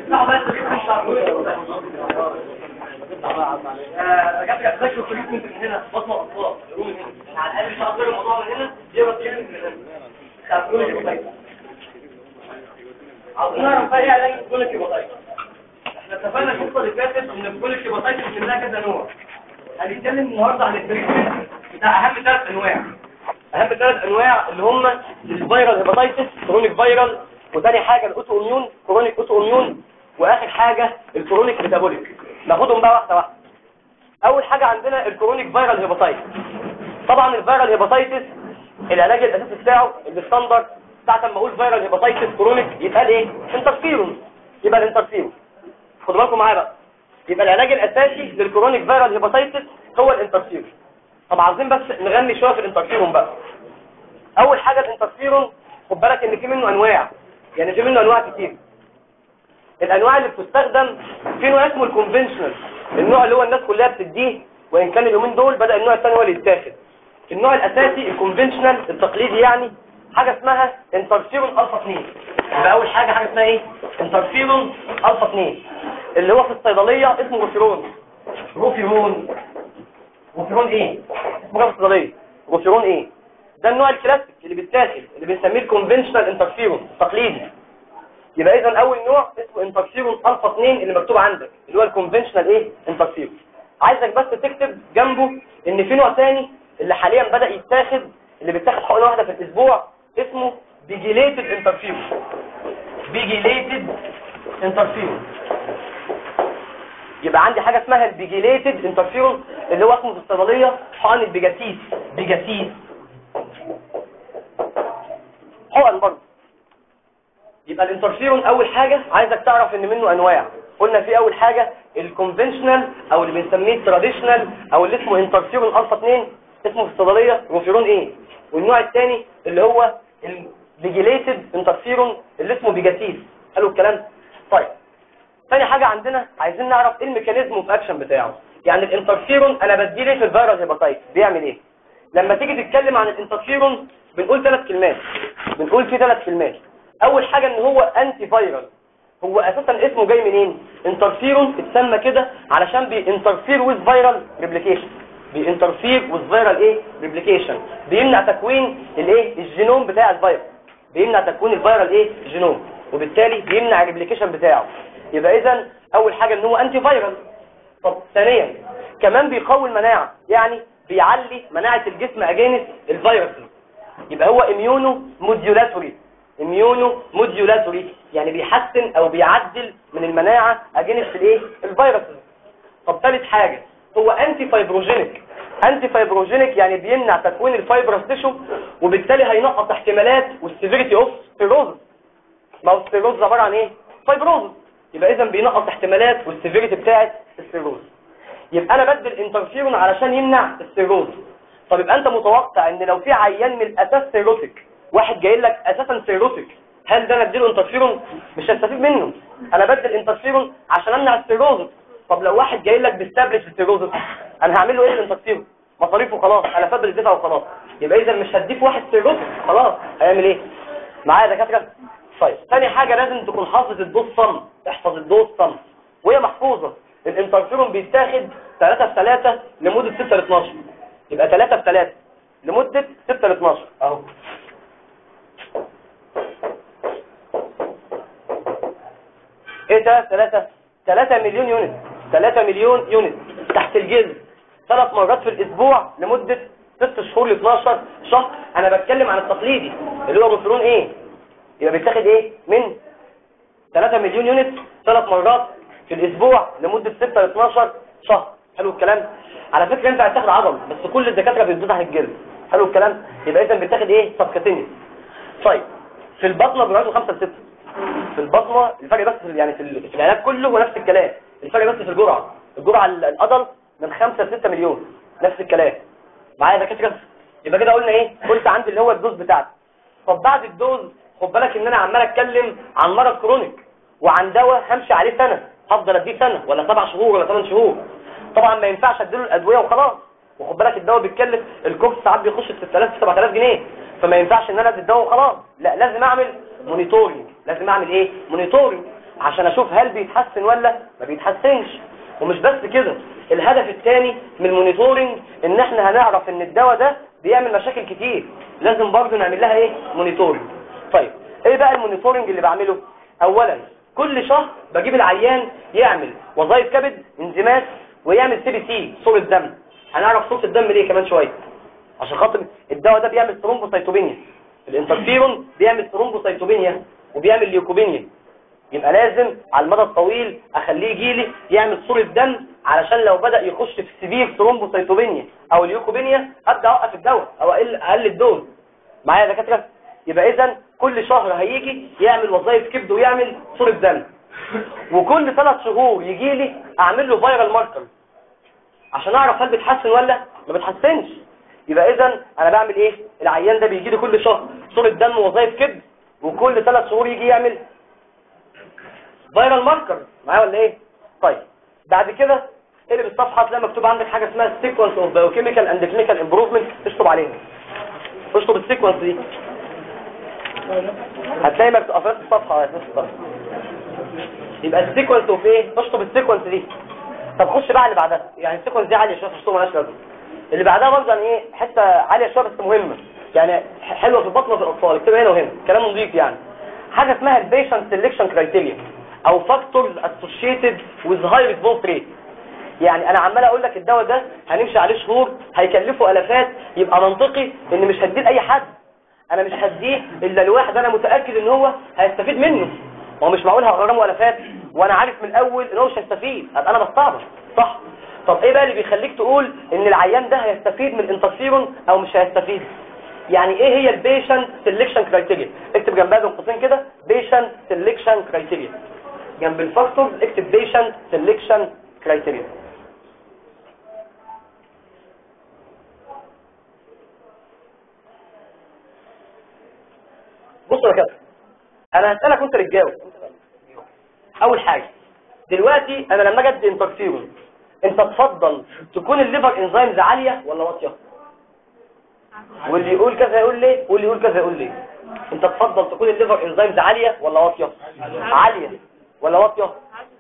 اسمعوا بس مش هقول رجعت لك ذاكر كل يوم من هنا بطنه اطفال يقوم من هنا على الاقل مش هقدر الموضوع من هنا يبقى تيجي من هنا تعرفوا لي كده عاوزين نعرف بقى ايه علاج الكوليك هيباتايتس احنا اتفقنا الحصه اللي فاتت ان الكوليك هيباتايتس منها كذا نوع هنتكلم النهارده عن التريتمنت بتاع اهم ثلاث انواع اهم ثلاث انواع اللي هم الفيرال هيباتايتس كرونيك فيرال وثاني حاجه الاوتو اميون كرونيك اوتو اميون واخر حاجه الكرونيك ميتابوليك ناخدهم بقى واحده واحده اول حاجه عندنا الكرونيك فيرال هيباتايتس طبعا الفيرال هيباتايتس العلاج الاساسي بتاعه الستاندرد ساعه ما اقول فيرال هيباتايتس كرونيك يتقال ايه انترفيرون يبقى الانترفيرون خدوا بالكم معايا بقى يبقى العلاج الاساسي للكرونيك فيرال هيباتايتس هو الانترفيرون طب عاوزين بس نغني شويه في الانترفيرون بقى اول حاجه الانترفيرون خد بالك ان في منه انواع يعني في منه انواع كتير الانواع اللي بتستخدم في نوع اسمه الكونفنشنال النوع اللي هو الناس كلها بتديه وان كان اليومين دول بدا النوع الثاني هو اللي يتاخد النوع الاساسي الكونفنشنال التقليدي يعني حاجه اسمها انترفيرون الفا 2 يبقى اول حاجه حاجه اسمها ايه انترفيرون الفا 2 اللي هو في الصيدليه اسمه روفيرون روفيرون روفيرون ايه اسمه في الصيدليه روفيرون ايه ده النوع الكلاسيك اللي بيتاخد اللي بنسميه الكونفنشنال انترفيرون التقليدي يبقى اذا اول نوع اسمه انترفيرون الفا 2 اللي مكتوب عندك اللي هو الكونفنشنال ايه انترفيرون عايزك بس تكتب جنبه ان في نوع ثاني اللي حاليا بدا يتاخد اللي بيتاخد حقنه واحده في الاسبوع اسمه بيجيليتد انترفيرون بيجيليتد انترفيرون يبقى عندي حاجه اسمها البيجيليتد انترفيرون اللي هو اسمه في الصيدليه حقن البيجاسيس بيجاسيس حقن برضه يبقى الانترفيرون اول حاجة عايزك تعرف ان منه انواع قلنا في اول حاجة الكونفنشنال او اللي بنسميه التراديشنال او اللي اسمه انترفيرون الفا 2 اسمه في الصيدليه روفيرون ايه والنوع الثاني اللي هو الفيجيليتد انترفيرون اللي اسمه بيجاتيس حلو الكلام طيب ثاني حاجة عندنا عايزين نعرف ايه الميكانيزم اوف اكشن بتاعه يعني الانترفيرون انا بديه ليه في الفيروس هيباتايتس بيعمل ايه لما تيجي تتكلم عن الانترفيرون بنقول ثلاث كلمات بنقول في ثلاث كلمات اول حاجة ان هو انتي فايرال هو اساسا اسمه جاي منين انترفيرون اتسمى كده علشان بينترفير ويز فايرال ريبليكيشن بينترفير ويز فايرال ايه ريبليكيشن بيمنع تكوين الايه الجينوم بتاع الفيروس بيمنع تكوين الفيرال ايه الجينوم وبالتالي بيمنع الريبليكيشن بتاعه يبقى اذا اول حاجة ان هو انتي فايرال طب ثانيا كمان بيقوي المناعة يعني بيعلي مناعة الجسم اجانس الفيروس يبقى هو اميونو موديولاتوري اميونو موديولاتوري يعني بيحسن او بيعدل من المناعة اجينست الايه الفيروس طب ثالث حاجة هو انتي فايبروجينيك انتي فايبروجينيك يعني بيمنع تكوين الفايبرس تيشو وبالتالي هينقص احتمالات والسيفيريتي اوف سيروز ما هو السيروز عبارة عن ايه فايبروز يبقى اذا بينقص احتمالات والسيفيريتي بتاعه السيروز يبقى انا بدي الانترفيرون علشان يمنع السيروز طب يبقى انت متوقع ان لو في عيان من الاساس سيروتيك واحد جاي لك اساسا سيروتيك هل ده انا اديله انترفيرون مش هستفيد منه انا بدي الانترفيرون عشان امنع السيروز طب لو واحد جاي لك بيستابلش السيروز انا هعمل له ايه الانترفيرون مصاريفه خلاص انا فاضل الدفع وخلاص يبقى اذا مش هديك واحد سيروتيك خلاص هيعمل ايه معايا دكاتره طيب ثاني حاجه لازم تكون حافظ الدوز صم احفظ الدوز صم وهي محفوظه الانترفيرون بيتاخد 3 في 3 لمده 6 ل 12 يبقى 3 في 3 لمده 6 ل 12 اهو ايه ده 3 3 مليون يونت 3 مليون يونت تحت الجلد ثلاث مرات في الاسبوع لمدة 6 شهور ل 12 شهر انا بتكلم عن التقليدي اللي هو بروفيرون ايه يبقى بيتاخد ايه من 3 مليون يونت ثلاث مرات في الاسبوع لمدة 6 ل 12 شهر حلو الكلام على فكرة انت هتاخد عضل بس كل الدكاترة بيدوها تحت الجلد حلو الكلام يبقى اذا بتاخد ايه صفقتين طيب في البطنة بيقعدوا 5 ل 6 في البطنة الفرق بس في يعني في ال- في العلاج كله هو نفس الكلام الفرق بس في الجرعة الجرعة ال- الأدل من 5 ل 6 مليون نفس الكلام معايا دكاترة يبقى كده قلنا ايه قلت عندي اللي هو الدوز بتاعتي طب بعد الدوز خد بالك ان انا عمال اتكلم عن مرض كرونيك وعن دواء همشي عليه سنة هفضل اديه سنة ولا سبع شهور ولا ثمان شهور طبعا ما ينفعش اديله الادوية وخلاص وخد بالك الدواء بيتكلف الكورس ساعات بيخش في 6000 7000 جنيه فما ينفعش ان انا ادي الدواء وخلاص لا لازم اعمل مونيتورنج لازم اعمل ايه مونيتورنج عشان اشوف هل بيتحسن ولا ما بيتحسنش ومش بس كده الهدف الثاني من المونيتورنج ان احنا هنعرف ان الدواء ده بيعمل مشاكل كتير لازم برضه نعمل لها ايه مونيتورنج طيب ايه بقى المونيتورنج اللي بعمله اولا كل شهر بجيب العيان يعمل وظائف كبد انزيمات ويعمل سي بي سي صورة دم هنعرف صورة الدم ليه كمان شوية عشان خاطر الدواء ده بيعمل ثرومبوسيتوبينيا الانترفيرون بيعمل ثرومبوسيتوبينيا وبيعمل ليوكوبينيا يبقى لازم على المدى الطويل اخليه يجي لي يعمل صورة دم علشان لو بدأ يخش في سيفير ثرومبوسيتوبينيا او ليوكوبينيا ابدا اوقف الدواء او اقل اقل الدوز معايا يا دكاتره يبقى اذا كل شهر هيجي يعمل وظائف كبد ويعمل صورة دم وكل ثلاث شهور يجي لي اعمل له فيرال ماركر عشان اعرف هل بيتحسن ولا ما بيتحسنش يبقى اذا انا بعمل ايه العيان ده بيجي لي كل شهر صورة دم ووظائف كبد وكل ثلاث شهور يجي يعمل فيرال ماركر معايا ولا ايه طيب بعد كده اقلب الصفحه تلاقي مكتوب عندك حاجه اسمها سيكونس اوف بايوكيميكال اند كلينيكال امبروفمنت اشطب عليها اشطب السيكونس دي هتلاقي مكتوب قفلت الصفحه في نص الصفحه يبقى السيكونس اوف ايه اشطب السيكونس دي طب خش بقى اللي بعدها يعني السيكونس دي عاليه شويه اشطب مالهاش لازمه اللي بعدها برضه يعني ايه حته عاليه شويه بس مهمه يعني حلوه في البطن وفي الاطفال اكتبها هنا وهنا كلام نظيف يعني حاجه اسمها البيشنت سيلكشن كرايتيريا او فاكتورز اسوشيتد وذ هاي ريسبونس ريت يعني انا عمال اقول لك الدواء ده هنمشي عليه شهور هيكلفه الافات يبقى منطقي ان مش هديه لاي حد انا مش هديه الا لواحد انا متاكد ان هو هيستفيد منه هو مش معقول هغرمه الافات وانا عارف من الاول ان هو مش هيستفيد ابقى انا بستعبط صح طب ايه بقى اللي بيخليك تقول ان العيان ده هيستفيد من الانترفيرون او مش هيستفيد يعني ايه هي البيشنت سيلكشن كرايتيريا اكتب جنبها بين قوسين كده بيشنت سيلكشن كرايتيريا جنب الفاكتورز اكتب بيشنت سيلكشن كرايتيريا بصوا يا كابتن انا هسألك وانت اللي تجاوب اول حاجة دلوقتي انا لما اجي ادي انترفيرون انت تفضل تكون الليفر انزيمز عالية ولا واطية واللي يقول كذا يقول ليه واللي يقول كذا يقول ليه انت تفضل تكون الليفر انزيمز عالية ولا واطية عالية ولا واطية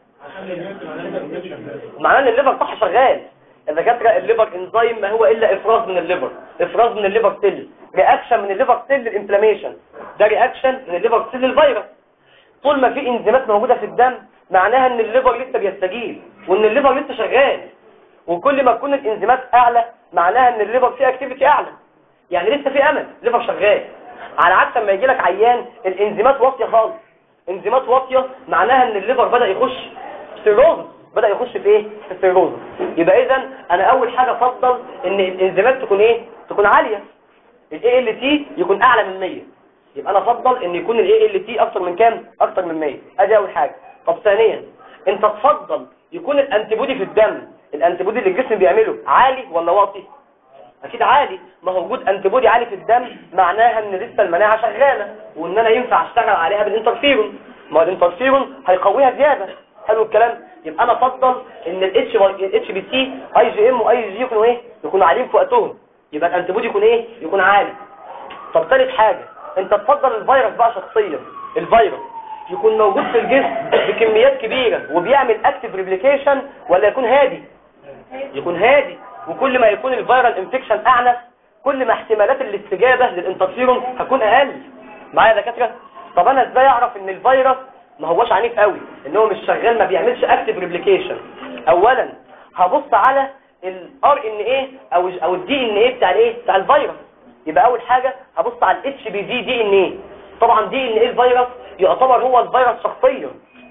معناه ان الليفر صح شغال الدكاتره الليفر انزيم ما هو الا افراز من الليفر افراز من الليفر سيل رياكشن من الليفر سيل للانفلاميشن ده رياكشن من الليفر سيل للفيروس طول ما في انزيمات موجوده في الدم معناها ان الليفر لسه بيستجيب وان الليفر لسه شغال وكل ما تكون الانزيمات اعلى معناها ان الليفر فيه اكتيفيتي اعلى يعني لسه في امل الليفر شغال على عكس لما يجي لك عيان الانزيمات واطيه خالص انزيمات واطيه معناها ان الليفر بدا يخش سيروز بدا يخش في ايه في السيروز يبقى اذا انا اول حاجه افضل ان الانزيمات تكون ايه تكون عاليه الاي ال تي يكون اعلى من 100 يبقى انا افضل ان يكون الاي ال تي اكتر من كام اكتر من 100 ادي اول حاجه طب ثانيا انت تفضل يكون الانتيبودي في الدم الانتيبودي اللي الجسم بيعمله عالي ولا واطي اكيد عالي ما هو وجود انتيبودي عالي في الدم معناها ان لسه المناعه شغاله وان انا ينفع اشتغل عليها بالانترفيرون ما هو الانترفيرون هيقويها زياده حلو الكلام يبقى انا افضل ان الاتش الاتش بي سي اي جي ام واي جي يكونوا ايه يكونوا عاليين في وقتهم يبقى الانتيبودي يكون ايه يكون عالي طب ثالث حاجه انت تفضل الفيروس بقى شخصيا الفيروس يكون موجود في الجسم بكميات كبيره وبيعمل اكتيف ريبليكيشن ولا يكون هادي يكون هادي وكل ما يكون الفيرال انفكشن اعنف كل ما احتمالات الاستجابه للانترفيرون هتكون اقل معايا يا دكاتره طب انا ازاي اعرف ان الفيروس ما هوش عنيف قوي ان هو مش شغال ما بيعملش اكتيف ريبليكيشن اولا هبص على الار ان ايه او او الدي ان ايه بتاع الايه بتاع الفيروس يبقى اول حاجه هبص على الاتش بي في دي ان ايه طبعا دي ان ايه الفيروس يعتبر هو الفيروس شخصيا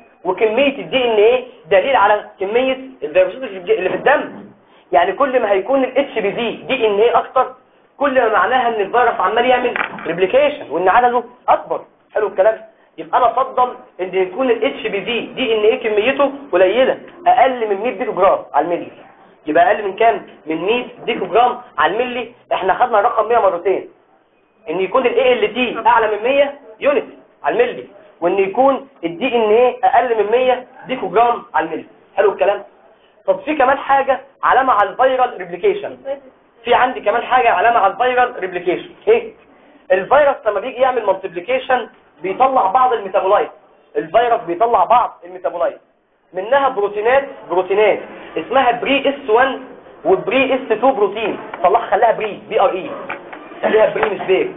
وكميه الدي ان ايه دليل على كميه الفيروسات اللي في الدم يعني كل ما هيكون الاتش بي في دي ان ايه اكتر كل ما معناها ان الفيروس عمال يعمل ريبليكيشن وان عدده اكبر حلو الكلام يبقى انا افضل ان يكون الاتش بي في دي ان ايه كميته قليله اقل من 100 بيكو جرام على الملي يبقى اقل من كام من 100 بيكو جرام على الملي احنا خدنا الرقم 100 مرتين ان يكون الاي ال تي اعلى من 100 يونت على الملي وان يكون الدي ان ايه اقل من 100 بيكو جرام على الملي حلو الكلام طب في كمان حاجه علامه على الفيرال ريبليكيشن في عندي كمان حاجه علامه على الفيرال ريبليكيشن ايه الفيروس لما بيجي يعمل مالتيبليكيشن بيطلع بعض الميتابولايت الفيروس بيطلع بعض الميتابولايت منها بروتينات بروتينات اسمها بري اس 1 وبري اس 2 بروتين طلعها خليها بري بي ار اي خليها بري مش بيج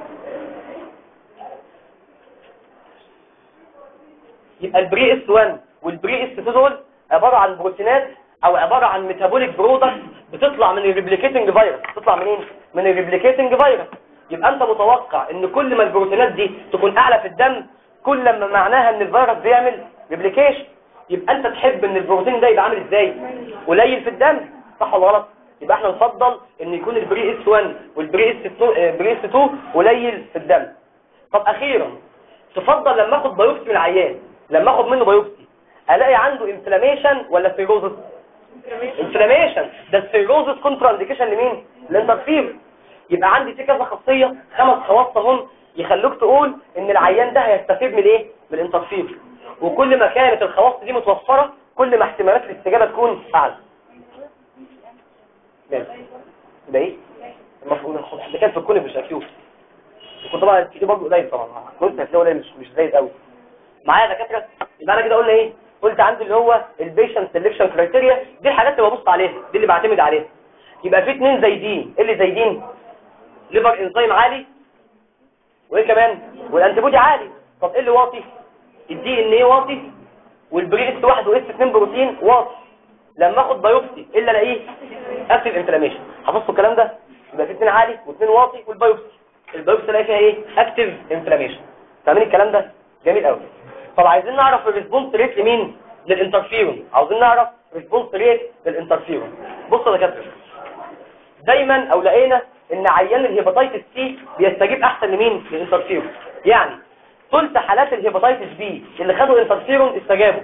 يبقى البري اس 1 والبري اس 2 دول عباره عن بروتينات او عباره عن ميتابوليك برودكت بتطلع من الريبليكيتنج فيروس بتطلع منين من الريبليكيتنج فيروس يبقى انت متوقع ان كل ما البروتينات دي تكون اعلى في الدم كل ما معناها ان الفيروس بيعمل ريبليكيشن يبقى انت تحب ان البروتين ده يبقى عامل ازاي قليل في الدم صح ولا غلط يبقى احنا نفضل ان يكون البري اس 1 والبري اس 2 بري اس 2 قليل في الدم طب اخيرا تفضل لما اخد بايوبسي من العيان لما اخد منه بايوبسي الاقي عنده انفلاميشن ولا سيروزس انفلاميشن ده السيروزس كونترا انديكيشن لمين للانترفير يبقى عندي في كذا خاصيه خمس خواص هم يخلوك تقول ان العيان ده هيستفيد من ايه من الانترفير وكل ما كانت الخواص دي متوفره كل ما احتمالات الاستجابه تكون اعلى ماشي ده ايه المفروض ناخد ده كان في الكل مش اكيوت وكنت طبعا دي برضه قليل طبعا كنت هتلاقي قليل مش مش زايد قوي معايا دكاتره يبقى انا كده قلنا ايه قلت عندي اللي هو البيشنت سيلكشن كرايتيريا دي الحاجات اللي ببص عليها دي اللي بعتمد عليها يبقى في اثنين زايدين ايه اللي زايدين ليفر انزيم عالي وايه كمان والانتيبودي عالي طب ايه اللي واطي الدي ان ايه واطي والبري اس 1 واس 2 بروتين واطي لما اخد بايوبسي ايه اللي الاقيه اكتف انفلاميشن حفظتوا الكلام ده يبقى في اثنين عالي واثنين واطي والبايوبسي البايوبسي الاقي فيها ايه اكتف انفلاميشن فاهمين الكلام ده جميل قوي طب عايزين نعرف الريسبونس ريت لمين للانترفيرون عاوزين نعرف ريسبونس ريت للانترفيرون بصوا يا دكاتره دايما او لقينا ان عيان الهيباتيتس سي بيستجيب احسن لمين للانترفيرون يعني ثلث حالات الهيباتيتس بي اللي خدوا انترفيرون استجابوا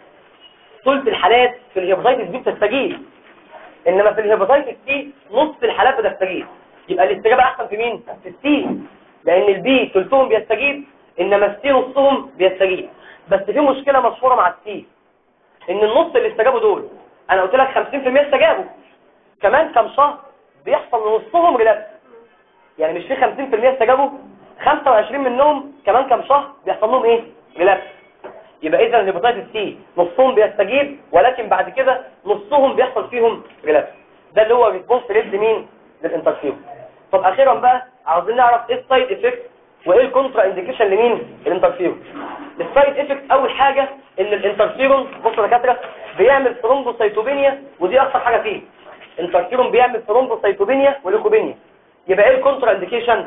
ثلث الحالات في الهيباتيتس بي بتستجيب انما في الهيباتيتس سي نص الحالات بتستجيب يبقى الاستجابه احسن في مين في السي لان البي ثلثهم بيستجيب انما السي نصهم بيستجيب بس في مشكله مشهوره مع السي ان النص اللي استجابوا دول انا قلت لك 50% استجابوا كمان كام شهر بيحصل لنصهم ريلابس يعني مش في 50% استجابوا 25 منهم كمان كام شهر بيحصل لهم ايه ريلابس يبقى اذا الهيباتيتس سي نصهم بيستجيب ولكن بعد كده نصهم بيحصل فيهم ريلابس ده اللي هو ريسبونس ريت لمين للانترفيرون طب اخيرا بقى عاوزين نعرف ايه السايد افكت وايه الكونترا انديكيشن لمين الانترفيرون السايد افكت اول حاجه ان الانترفيرون بصوا يا دكاتره بيعمل ثرومبوسايتوبينيا ودي اكتر حاجه فيه الانترفيرون بيعمل ثرومبوسايتوبينيا وليكوبينيا يبقى ايه الكونترا انديكيشن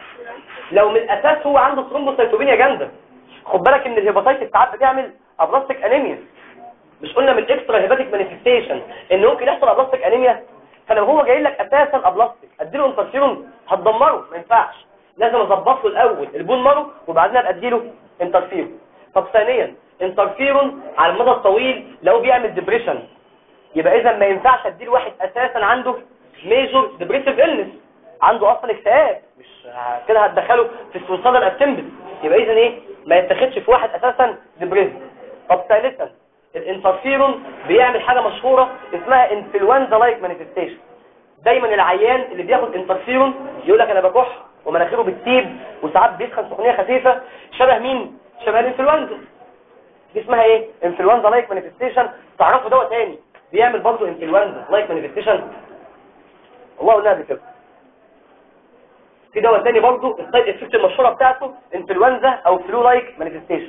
لو من الاساس هو عنده ثرومبوسايتوبينيا جامده خد بالك ان الهيباتيتس ساعات بتعمل ابلاستيك انيميا مش قلنا من الاكسترا هيباتيك مانيفستيشن ان ممكن يحصل ابلاستيك انيميا فلو هو جاي لك اساسا ابلاستيك اديله انترفيرون هتدمره ما ينفعش لازم اظبط له الاول البون مارو وبعدين ابقى اديله انترفيرون طب ثانيا انترفيرون على المدى الطويل لو بيعمل ديبريشن يبقى اذا ما ينفعش اديله واحد اساسا عنده ميجور ديبريسيف النس عنده اصلا اكتئاب مش كده هتدخله في السوسايدال اتمبت يبقى اذا ايه ما يتاخدش في واحد اساسا ديبريس طب ثالثا الانترفيرون بيعمل حاجه مشهوره اسمها انفلونزا لايك مانيفستيشن دايما العيان اللي بياخد انترفيرون يقول لك انا بكح ومناخيره بتسيب وساعات بيسخن سخونيه خفيفه شبه مين شبه الانفلونزا دي اسمها ايه انفلونزا لايك مانيفستيشن تعرفوا دواء تاني بيعمل برضه انفلونزا لايك مانيفستيشن الله قلنا قبل كده في دواء تاني برضه السايد افكت المشهوره بتاعته انفلونزا او فلو لايك مانيفستيشن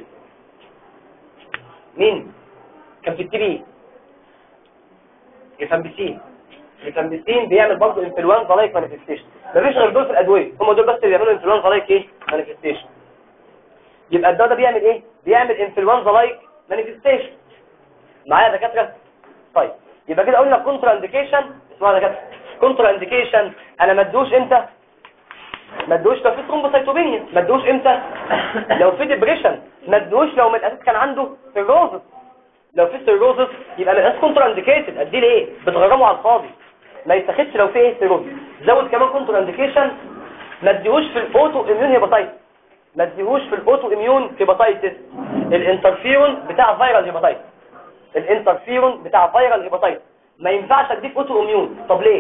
مين كان في التي بي ريفامبيسين ريفامبيسين بيعمل برضه انفلونزا لايك مانيفستيشن مفيش غير دول في الادويه هم دول بس اللي بيعملوا انفلونزا لايك ايه مانيفستيشن يبقى الدواء ده بيعمل ايه بيعمل انفلونزا لايك مانيفستيشن معايا يا دكاتره طيب يبقى كده قلنا كونترا انديكيشن اسمعوا يا دكاتره كونترا انديكيشن انا ما ادوش امتى ما ادوش لو في ثرومبوسايتوبينيا ما ادوش امتى لو في ديبريشن ما ادوش لو من الاساس كان عنده سيروزس لو في سيروزس يبقى من الاساس كونترا انديكيتد اديه ليه بتغرمه على الفاضي ما يتاخدش لو في ايه سيروزس زود كمان كونترا انديكيشن ما اديهوش في الاوتو اميون هيباتايتس ما اديهوش في الاوتو اميون هيباتايتس الانترفيرون بتاع فيرال هيباتايتس الانترفيرون بتاع فيرال هيباتايتس ما ينفعش اديك اوتو اميون طب ليه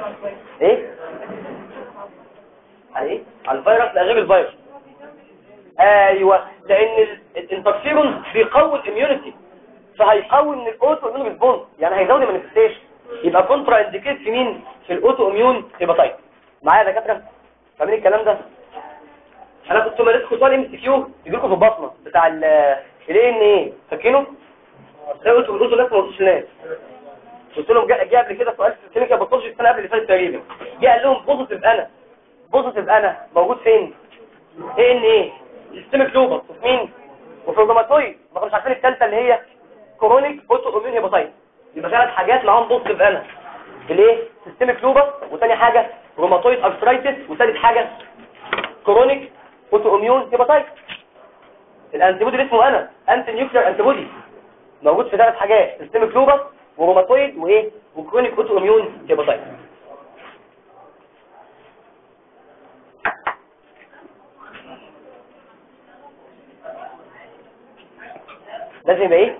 ايه على ايه على الفيروس لا غير الفيروس ايوه لان ال- الانترفيرون بيقوي الاميونيتي فهيقوي من الاوتو اميون ريسبونس يعني هيزود المانيفستيشن يبقى كونترا انديكيت في مين في الاوتو اميون هيباتايت معايا يا دكاتره فاهمين الكلام ده انا كنت مارسكم سؤال ام سي كيو يجي لكم في البصمه بتاع الاي ان ايه فاكرينه قلت بتقولوا الناس ما قلتوش الناس قلت لهم جاء جاء قبل كده سؤال في الكلينيكال باثولوجي السنه قبل اللي فاتت تقريبا جه قال لهم بوزيتيف انا بوزيتيف انا موجود فين ايه ان ايه سيستميك لوبس وفي مين وفي الروماتويد ما كانوش عارفين الثالثه اللي هي كرونيك اوتو اميون هيباتايت يبقى ثلاث حاجات معاهم بوزيتيف انا الايه سيستميك لوبس وثاني حاجه روماتويد ارثرايتس وثالث حاجه كرونيك اوتو اميون هيباتايت الانتيبودي اللي اسمه انا انتي نيوكلير انتيبودي موجود في ثلاث حاجات سيستميك لوبس وروماتويد وايه وكرونيك اوتو اميون هيباتايت لازم يبقى ايه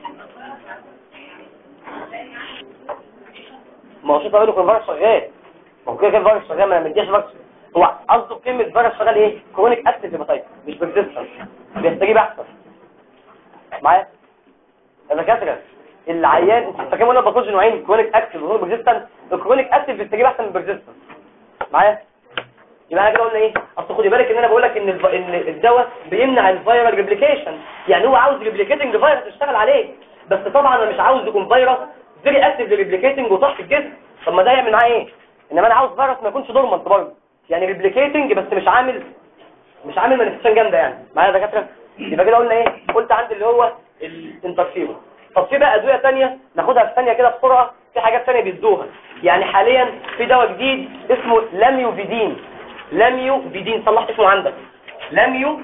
ما هو شوف اقول لكم الفيروس شغال ما هو كده كده الفيروس شغال ما انا مديش فيروس هو قصده بكلمه فيروس شغال ايه كرونيك اكتيف هيباتايت مش بيرسيستنت بيستجيب احسن معايا الدكاتره العيان انت فاكرين ولا باثولوجي نوعين كرونيك اكتيف وكرونيك بيرسيستنت الكرونيك اكتيف بيستجيب احسن من البيرسيستنت معايا يبقى احنا كده قلنا ايه اصل خدي بالك ان انا بقول لك ان الف... ان الدواء بيمنع الفيرال ريبليكيشن يعني هو عاوز ريبليكيتنج فيروس يشتغل عليه بس طبعا انا مش عاوز يكون فيروس فيري اكتيف ريبليكيتنج وصح في الجسم طب ما ده يعمل معاه ايه انما انا عاوز فيروس ما يكونش دورمنت برضه يعني ريبليكيتنج بس مش عامل مش عامل مانيفستيشن جامده يعني معايا يا دكاتره يبقى كده قلنا ايه قلت عندي اللي هو الانترفيرون طب في بقى ادويه ثانيه ناخدها في ثانيه كده بسرعه في حاجات ثانيه بيدوها يعني حاليا في دواء جديد اسمه لاميوفيدين لاميوفيدين صلح اسمه عندك لاميو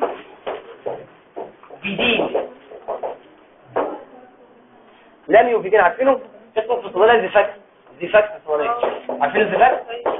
فيدين لاميوفيدين عارفينه اسمه في الصيدليه زيفاكس زيفاكس في الصيدليه عارفين الزيفاكس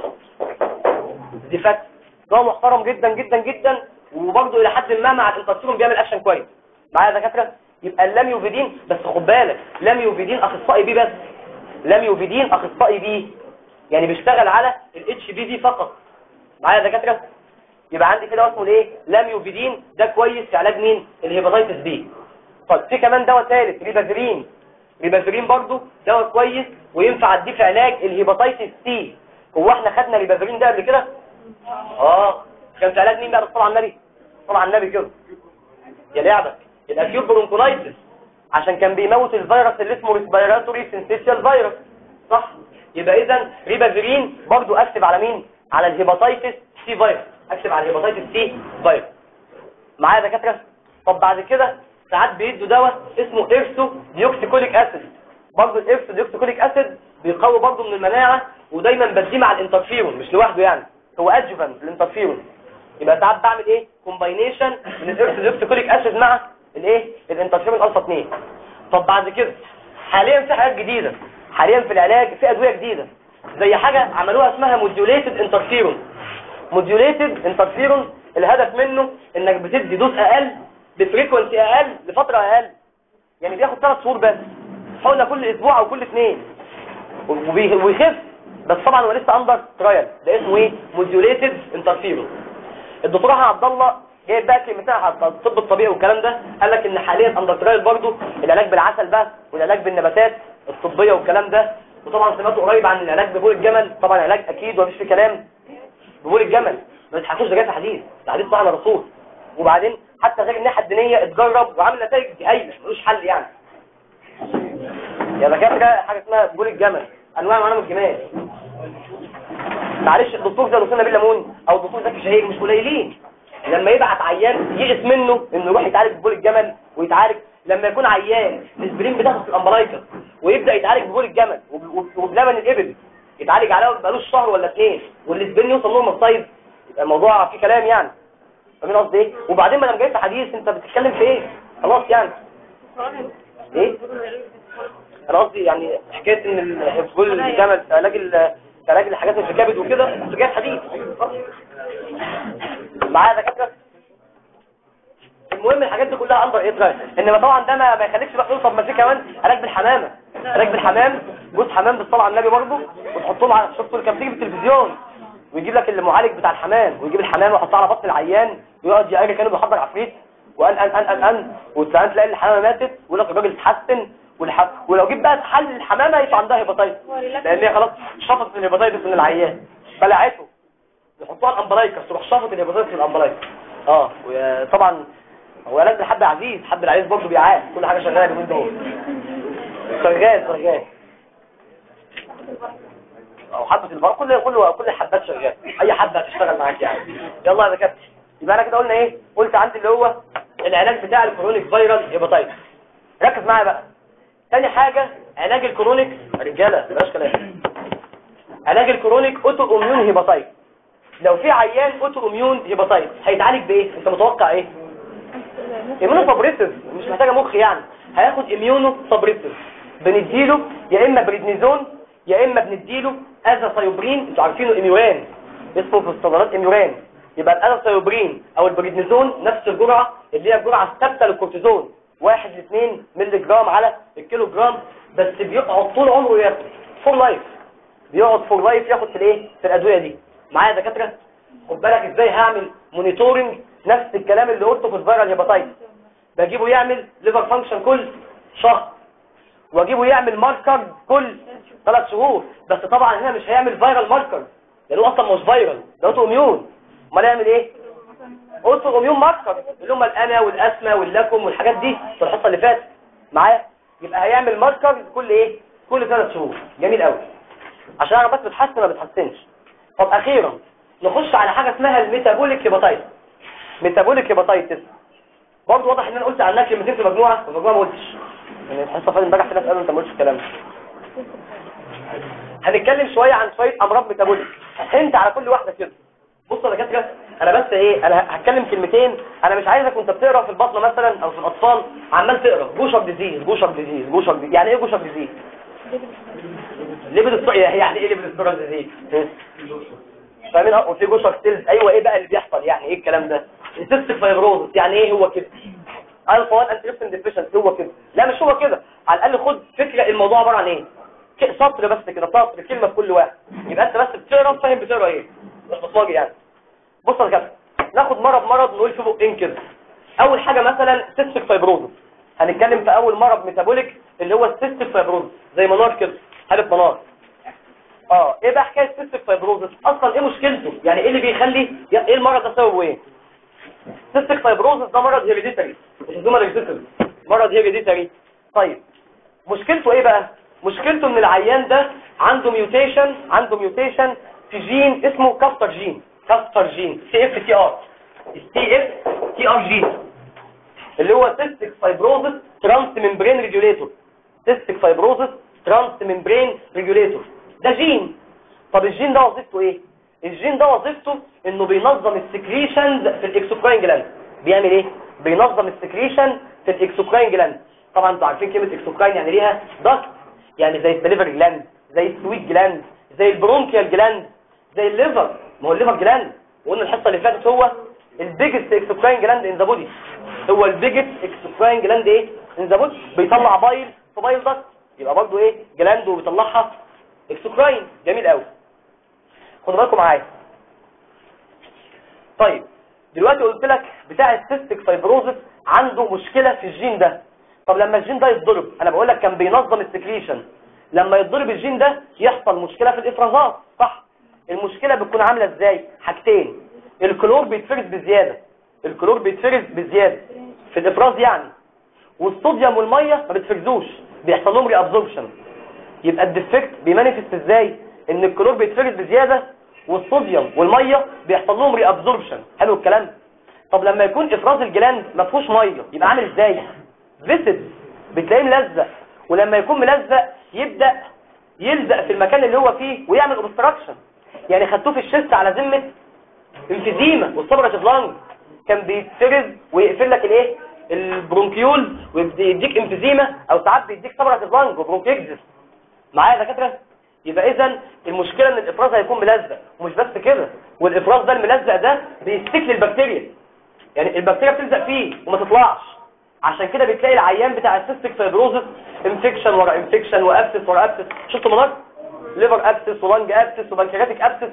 زيفاكس دواء محترم جدا جدا جدا وبرضه الى حد ما مع الانترسيروم بيعمل اكشن كويس معايا يا دكاتره يبقى اللاميوفيدين بس خد بالك لاميوفيدين اخصائي بيه بس لاميوفيدين اخصائي بيه يعني بيشتغل على الاتش بي في فقط معايا يا دكاتره يبقى عندي كده اسمه الايه لاميوفيدين ده كويس في علاج مين الهيباتيتس بي طيب في كمان دواء ثالث ريبافيرين ريبافيرين برضه دواء كويس وينفع اديه في علاج الهيباتيتس سي هو احنا خدنا ريبافيرين ده قبل كده اه كان في علاج مين بقى بالصلاه على النبي طبعا النبي كده يا لعبك الاكيوت برونكولايتس عشان كان بيموت الفيروس اللي اسمه ريسبيراتوري سينسيشال فيروس صح يبقى اذا ريبافيرين برضه اكتب على مين على الهيباتيتس سي فيروس اكتب على الهيباتيتس سي فيروس معايا يا دكاتره طب بعد كده ساعات بيدوا دواء اسمه ايرسو ديوكسيكوليك اسيد برضه الايرسو ديوكسيكوليك اسيد بيقوي برضه من المناعه ودايما بديه مع الانترفيرون مش لوحده يعني هو ادجوفنت الانترفيرون يبقى ساعات بعمل ايه كومباينيشن من الايرسو ديوكسيكوليك اسيد مع الايه الانترفيرون الفا 2 طب بعد كده حاليا في حاجات جديده حاليا في العلاج في ادويه جديده زي حاجه عملوها اسمها موديوليتد انترفيرون موديوليتد انترفيرون الهدف منه انك بتدي دوز اقل بفريكونسي اقل لفتره اقل يعني بياخد ثلاث شهور بس حقنه كل اسبوع او كل اثنين وبي- ويخف بس طبعا هو لسه اندر ترايل ده اسمه ايه موديوليتد انترفيرون الدكتور احمد عبد الله جايب بقى كلمتين على الطب الطبيعي والكلام ده قال لك ان حاليا اندر ترايل برضه العلاج بالعسل بقى والعلاج بالنباتات الطبيه والكلام ده وطبعا سمعته قريب عن العلاج ببول الجمل طبعا علاج اكيد ومفيش فيه كلام ببول الجمل ما تضحكوش ده جاي في حديث ده حديث صح على الرسول وبعدين حتى غير الناحيه الدينيه اتجرب وعامل نتائج هايله ملوش حل يعني يا دكاتره حاجه اسمها بول الجمل انواع معانا من الجمال معلش الدكتور زي الاستاذ نبيل ليمون او الدكتور زكي شهير مش قليلين لما يبعت عيان يئس منه انه يروح يتعالج ببول الجمل ويتعالج لما يكون عيان الاسبرين بتاخد في الامبلايكا ويبدا يتعالج ببول الجمل وب- وب- وبلبن الابل يتعالج عليها بقالوش شهر ولا اثنين والاسبرين يوصل لهم الصيد يبقى الموضوع فيه كلام يعني فاهمين قصدي ايه وبعدين ما انا جاي في حديث انت بتتكلم في ايه خلاص يعني ايه انا قصدي يعني حكايه ان ال- بول الجمل في علاج ال- في علاج الحاجات اللي في الكبد وكده انت جاي في حديث معايا دكاتره المهم الحاجات دي كلها اندر ايه انما طبعا ده ما ما يخليكش بقى تقول طب ما في كمان علاج بالحمامه علاج بالحمام جوز حمام بالصلاه على النبي برضه وتحط له على شفته اللي كان بتيجي في التلفزيون ويجيب لك المعالج بتاع الحمام ويجيب الحمام ويحطها على بطن العيان ويقعد يقري كانه بيحضر عفريت وان ان ان ان ان وتلاقي تلاقي الحمامه ماتت ويقول لك الراجل اتحسن والح... ولو جيت بقى تحلل الحمامه يبقى عندها هيباتايتس لان هي خلاص شفطت الهيباتايتس من العيان بلعته يحطوها الامبلايكس تروح شفط الهيباتايتس من الامبلايكس اه وطبعا هو علاج الحب عزيز حب العزيز برضه بيعاد كل حاجه شغاله اليومين دول شغال شغال او حبه البر كل كل كل الحبات شغال اي حبه هتشتغل معاك يعني يلا يا دكاتره يبقى انا كده قلنا ايه قلت عندي اللي هو العلاج بتاع الكرونيك فيرال هيباتايتس ركز معايا بقى تاني حاجه علاج الكرونيك رجاله بلاش كلام علاج الكرونيك اوتو اميون هيباتايتس لو في عيان اوتو اميون هيباتايتس هيتعالج بايه انت متوقع ايه اميونو سبريسيف مش محتاجه مخ يعني هياخد اميونو سبريسيف بنديله يا اما بريدنيزون يا اما بنديله ازاثايوبرين انتوا عارفينه اميوران اسمه في الصيدلات اميوران يبقى الازاثايوبرين او البريدنيزون نفس الجرعه اللي هي الجرعه الثابته للكورتيزون 1 ل 2 مللي جرام على الكيلو جرام بس بيقعد طول عمره ياخد فور لايف بيقعد فور لايف ياخد في الايه في الادويه دي معايا يا دكاتره خد بالك ازاي هعمل مونيتورنج نفس الكلام اللي قلته في الفيرال هيباتايتس بجيبه يعمل ليفر فانكشن كل شهر واجيبه يعمل ماركر كل ثلاث شهور بس طبعا هنا مش هيعمل فيرال ماركر لانه اصلا مش فيرال ده اوتو اميون امال يعمل ايه اوتو اميون ماركر اللي هم الانا والاسمى واللكم والحاجات دي في الحصه اللي فاتت معايا يبقى هيعمل ماركر كل ايه كل ثلاث شهور جميل قوي عشان اعرف بس بتحسن ولا بتحسنش طب اخيرا نخش على حاجه اسمها الميتابوليك هيباتايتس ميتابوليك هيباتايتس برضه واضح ان انا قلت عنها كلمتين في مجموعه في مجموعه ما قلتش يعني الحصه فاتت امبارح في ناس قالوا انت ما قلتش الكلام ده هنتكلم شويه عن شويه امراض ميتابوليك انت على كل واحده كده بص يا دكاتره انا بس ايه انا هتكلم كلمتين انا مش عايزك وانت بتقرا في البطن مثلا او في الاطفال عمال تقرا جوشر ديزيز جوشر ديزيز جوشر ديزيز يعني ايه جوشر ديزيز ليبيد يعني ايه ليبيد ستورال ديزيز فاهمين اه وفي جوشر ستيلز ايوه ايه بقى اللي بيحصل يعني ايه الكلام ده السيستيك فايبروزس يعني ايه هو كده الفا 1 انتريبسين ديفيشنسي هو كده لا مش هو كده على الاقل خد فكره الموضوع عباره عن ايه ك- سطر بس كده سطر كلمه في كل واحد يبقى انت بس بتقرا فاهم بتقرا ايه مش بتواجه يعني بص يا كابتن ناخد مرض مرض نقول في بقين كده اول حاجه مثلا سيستيك فايبروزس هنتكلم في اول مرض ميتابوليك اللي هو السيستيك فايبروزس زي منار كده حاله منار اه ايه بقى حكايه السيستيك فايبروزس اصلا ايه مشكلته يعني ايه اللي بيخلي ايه المرض ده سببه ايه سيستيك فايبروزس ده مرض هيريديتري مش هزومه هيريديتري مرض هيريديتري طيب مشكلته ايه بقى مشكلته ان العيان ده عنده ميوتيشن عنده ميوتيشن في جين اسمه كافتر جين كافتر جين سي اف تي ار سي اف تي ار جين اللي هو سيستيك فايبروزس ترانس ممبرين ريجوليتور سيستيك فايبروزس ترانس ممبرين ريجوليتور ده جين طب الجين ده وظيفته ايه الجين ده وظيفته انه بينظم السكريشنز في الاكسوكراين جلاند بيعمل ايه بينظم السكريشن في الاكسوكراين جلاند طبعا انتوا عارفين كلمه اكسوكراين يعني ليها ضغط يعني زي السليفري جلاند زي السويت جلاند زي البرونكيال جلاند زي الليفر ما هو الليفر جلاند وقلنا الحصه اللي فاتت هو البيجست اكسوكراين جلاند ان ذا بودي هو البيجست اكسوكراين جلاند ايه ان ذا بودي بيطلع بايل في بايل ضغط يبقى برضه ايه جلاند وبيطلعها اكسوكراين جميل قوي خدوا بالكم معايا طيب دلوقتي قلت لك بتاع السيستيك فايبروزس عنده مشكلة في الجين ده طب لما الجين ده يتضرب انا بقول لك كان بينظم السكريشن لما يتضرب الجين ده يحصل مشكلة في الافرازات صح المشكلة بتكون عاملة ازاي حاجتين الكلور بيتفرز بزيادة الكلور بيتفرز بزيادة في الافراز يعني والصوديوم والمية ما بتفرزوش بيحصل لهم ري ابزوربشن يبقى الديفكت بيمانيفست ازاي ان الكلور بيتفرز بزيادة والصوديوم والميه بيحصل لهم ري ابزوربشن حلو الكلام طب لما يكون افراز الجلاند ما فيهوش ميه يبقى عامل ازاي فيسد بتلاقيه ملزق ولما يكون ملزق يبدا يلزق في المكان اللي هو فيه ويعمل اوبستراكشن يعني خدتوه في الشيست على ذمه انفيزيما والصبرة لانج كان بيتفرز ويقفل لك الايه البرونكيول ويديك انفيزيما او ساعات بيديك صبرة لانج وبرونكيكزس معايا يا دكاتره يبقى اذا المشكلة ان الافراز هيكون ملزق ومش بس كده والافراز ده الملزق ده بيستك للبكتيريا يعني البكتيريا بتلزق فيه وما تطلعش عشان كده بتلاقي العيان بتاع السيستيك فايبروزس انفكشن ورا انفكشن وابسس ورا ابسس شفتوا منار ليفر ابسس ولانج ابسس وبنكرياتيك ابسس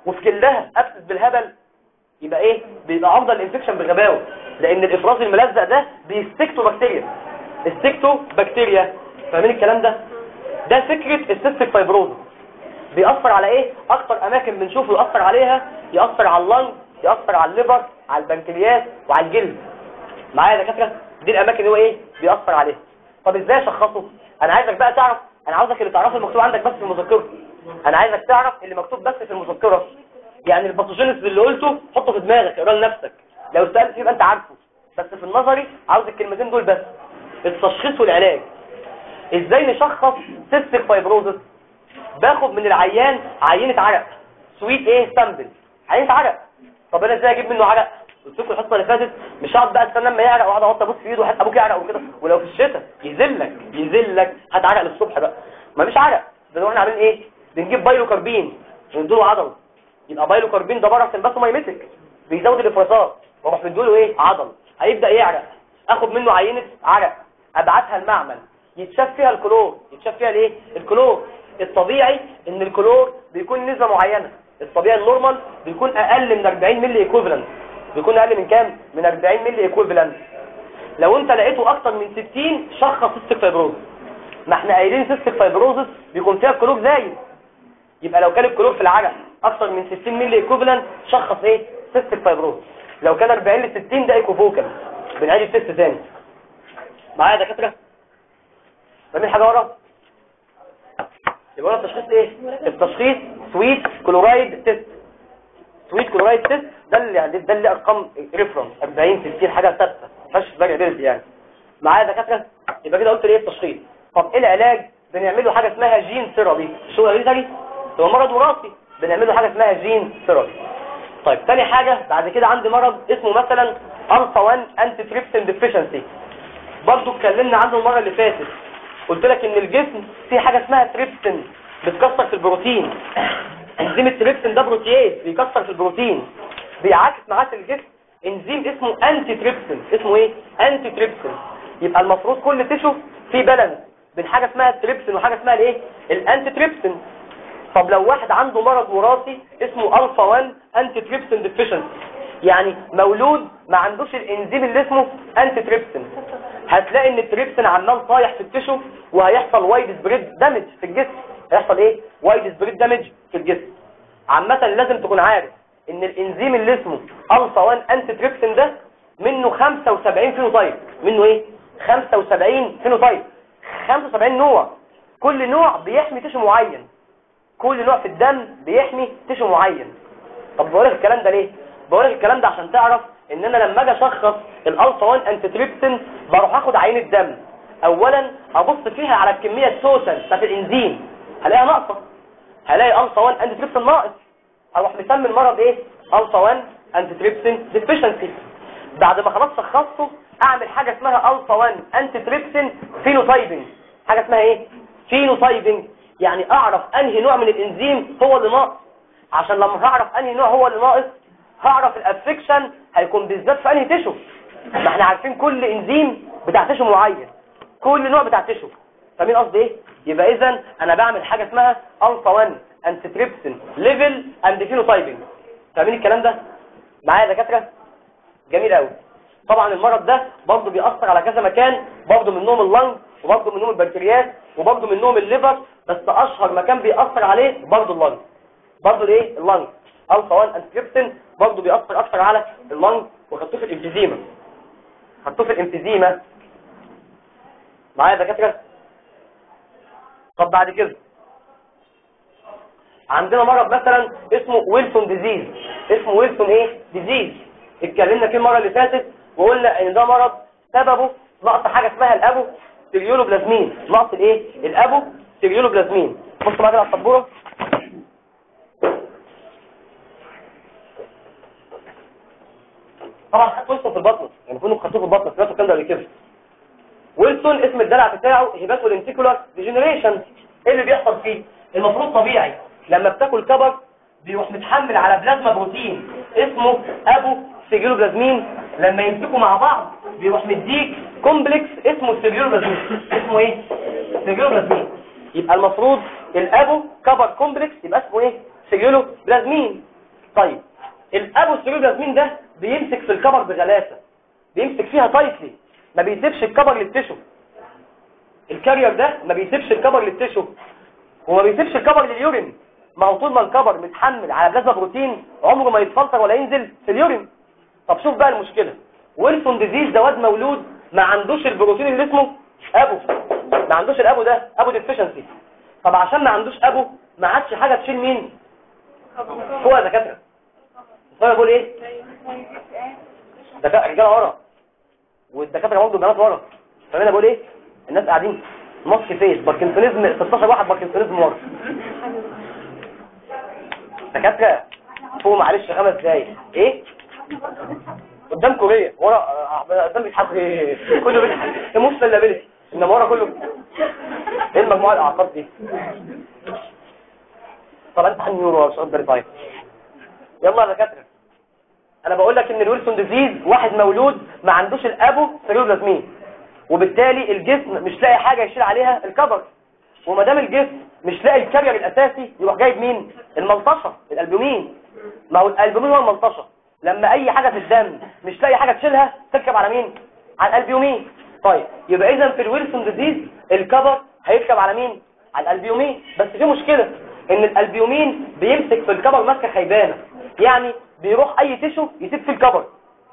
وفي جلدها ابسس بالهبل يبقى ايه بيبقى افضل الانفكشن بغباوه لان الافراز الملزق ده بيستكتو بكتيريا استكتو بكتيريا فاهمين الكلام ده ده فكره السيستيك فايبروز بيأثر على ايه اكتر اماكن بنشوفه يأثر عليها يأثر على اللنج يأثر على الليفر وعلى البنكرياس وعلى الجلد معايا يا دكاتره دي الاماكن اللي هو ايه بيأثر عليها طب ازاي اشخصه انا عايزك بقى تعرف انا عاوزك اللي تعرفه المكتوب عندك بس في المذكره انا عايزك تعرف اللي مكتوب بس في المذكره يعني الباثوجينيس اللي قلته حطه في دماغك اقراه لنفسك لو سالت يبقى انت عارفه بس في النظري عاوز الكلمتين دول بس التشخيص والعلاج ازاي نشخص سيستيك فايبروزس باخد من العيان عينه عرق سويت ايه سامبل عينه عرق طب انا ازاي اجيب منه عرق قلت لكم الحصه اللي فاتت مش هقعد بقى استنى لما يعرق واقعد احط ابص في ايده وحتى ابوك يعرق وكده ولو في الشتاء يذلك يذلك هات عرق للصبح بقى ما مش عرق ده احنا عاملين ايه بنجيب بايلو كاربين وندوله عضل يبقى بايلو كاربين ده بره بس ما يمسك بيزود الافرازات واروح مديله ايه عضل هيبدا يعرق اخد منه عينه عرق ابعتها المعمل يتشاف فيها الكلور يتشاف فيها الايه الكلور الطبيعي ان الكلور بيكون نسبه معينه الطبيعي النورمال بيكون اقل من 40 ملي ايكوفالنت بيكون اقل من كام من 40 ملي ايكوفالنت لو انت لقيته اكتر من 60 شخص سيستيك فايبروزس ما احنا قايلين سيستيك فايبروزس بيكون فيها الكلور زايد يبقى لو كان الكلور في العرق اكتر من 60 ملي ايكوفالنت شخص ايه سيستيك فايبروزس لو كان 40 ل 60 ده ايكوفوكال بنعيد التست تاني معايا يا دكاتره فاهمين حاجه ورا يبقى التشخيص ايه التشخيص سويت كلورايد تيست سويت كلورايد تيست ده اللي ده اللي ارقام ريفرنس 40 60 حاجه ثابته ما فيهاش فاريابيلتي يعني معايا يا دكاتره يبقى كده قلت ايه التشخيص طب ايه العلاج بنعمل له حاجه اسمها جين ثيرابي شو هيريدري هو مرض وراثي بنعمل له حاجه اسمها جين ثيرابي طيب ثاني حاجه بعد كده عندي مرض اسمه مثلا الفا 1 انتي تريبسين ديفيشنسي برضه اتكلمنا عنه المره اللي فاتت قلت لك ان الجسم فيه حاجه اسمها تريبسين بتكسر في البروتين انزيم التريبسين ده بروتياز بيكسر في البروتين بيعاكس معاه في الجسم انزيم اسمه انتي تريبسين اسمه ايه انتي تريبسين يبقى المفروض كل تيشو فيه بالانس بين حاجه اسمها التريبسين وحاجه اسمها الايه الانتي تريبسين طب لو واحد عنده مرض وراثي اسمه الفا 1 انتي تريبسين ديفيشنسي يعني مولود ما عندوش الانزيم اللي اسمه انتي تريبسين هتلاقي ان التريبسين عمال طايح في التشو وهيحصل وايد سبريد دامج في الجسم هيحصل ايه وايد سبريد دامج في الجسم عامه لازم تكون عارف ان الانزيم اللي اسمه الفا 1 انتي تريبسين ده منه 75 فينوتايب منه ايه 75 فينوتايب 75 نوع كل نوع بيحمي تشو معين كل نوع في الدم بيحمي تشو معين طب بقول لك الكلام ده ليه بقول لك الكلام ده عشان تعرف ان انا لما اجي اشخص الالفا 1 انتيتريبسين بروح اخد عينه دم اولا ابص فيها على الكميه التوتال بتاعت الانزيم هلاقيها ناقصه هلاقي الفا 1 انتيتريبسين ناقص اروح مسمي المرض ايه الفا 1 انتيتريبسين ديفيشنسي بعد ما خلاص شخصته اعمل حاجه اسمها الفا 1 انتيتريبسين فينوتايبنج حاجه اسمها ايه فينوتايبنج يعني اعرف انهي نوع من الانزيم هو اللي ناقص عشان لما هعرف انهي نوع هو اللي ناقص هعرف الافكشن هيكون بالذات في انهي تشو ما احنا عارفين كل انزيم بتاع تشو معين كل نوع بتاع تشو فاهمين قصدي ايه يبقى اذا انا بعمل حاجه اسمها الفا 1 انتيتريبسين ليفل اند فينوتايبنج فاهمين الكلام ده معايا يا دكاتره جميل قوي طبعا المرض ده برضه بيأثر على كذا مكان برضه منهم اللنج وبرضه منهم البنكرياس وبرضه منهم الليفر بس اشهر مكان بيأثر عليه برضه اللنج برضه الايه اللنج الفا 1 انتريبسين برضه بيأثر اكتر على اللنج وخدتوه في الامفيزيما خدتوه في الامفيزيما معايا يا دكاتره طب بعد كده عندنا مرض مثلا اسمه ويلسون ديزيز اسمه ويلسون ايه ديزيز اتكلمنا فيه المره اللي فاتت وقلنا ان ده مرض سببه نقص حاجه اسمها الابو سيريولوبلازمين نقص الايه الابو سيريولوبلازمين بصوا معايا على السبوره طبعا خدت ويلسون في البطن يعني كانوا خدتوه في البطن سمعتوا الكلام ده قبل كده ويلسون اسم الدلع بتاعه هيباتو لينتيكولار ديجنريشن ايه اللي بيحصل فيه المفروض طبيعي لما بتاكل كبر بيروح متحمل على بلازما بروتين اسمه ابو سيجيلوبلازمين لما يمسكوا مع بعض بيروح مديك كومبلكس اسمه سيجيلوبلازمين اسمه ايه سيجيلوبلازمين يبقى المفروض الابو كبر كومبلكس يبقى اسمه ايه سيجيلوبلازمين طيب الابو ستيريوبلازمين ده بيمسك في الكبر بغلاسه بيمسك فيها تايتلي ما بيسيبش الكبر للتشو الكارير ده ما بيسيبش الكبر للتشو وما بيسيبش الكبر لليورين ما هو طول ما الكبر متحمل على بلازما بروتين عمره ما يتفلتر ولا ينزل في اليورين طب شوف بقى المشكله ويلسون ديزيز ده واد مولود ما عندوش البروتين اللي اسمه ابو ما عندوش الابو ده ابو ديفيشنسي طب عشان ما عندوش ابو ما عادش حاجه تشيل مين هو يا دكاتره الصوره بقول ايه دكاتره رجاله ورا والدكاتره برضه بنات ورا فانا بقول ايه الناس قاعدين ماسك فيس باركنسونيزم 16 واحد باركنسونيزم ورا دكاتره فوق معلش خمس دقايق ايه قدام كوريا ورا آه، قدام بيتحط ايه كله بيتحط ايموشنال لابيلتي انما ورا كله ايه المجموعه الاعصاب دي طب انت حن يورو مش قدر طيب يلا يا دكاتره انا بقول لك ان الويلسون ديزيز واحد مولود ما عندوش الابو سيروبلازمين وبالتالي الجسم مش لاقي حاجه يشيل عليها الكبر وما دام الجسم مش لاقي الكارير الاساسي يروح جايب مين الملطشه الالبومين ما هو الالبومين هو الملطشه لما اي حاجه في الدم مش لاقي حاجه تشيلها تركب على مين على الالبيومين طيب يبقى اذا في الويلسون ديزيز الكبر هيركب على مين على الالبيومين بس في مشكله ان الالبيومين بيمسك في الكبر ماسكه خيبانه يعني بيروح اي تيشو يسيب في الكبر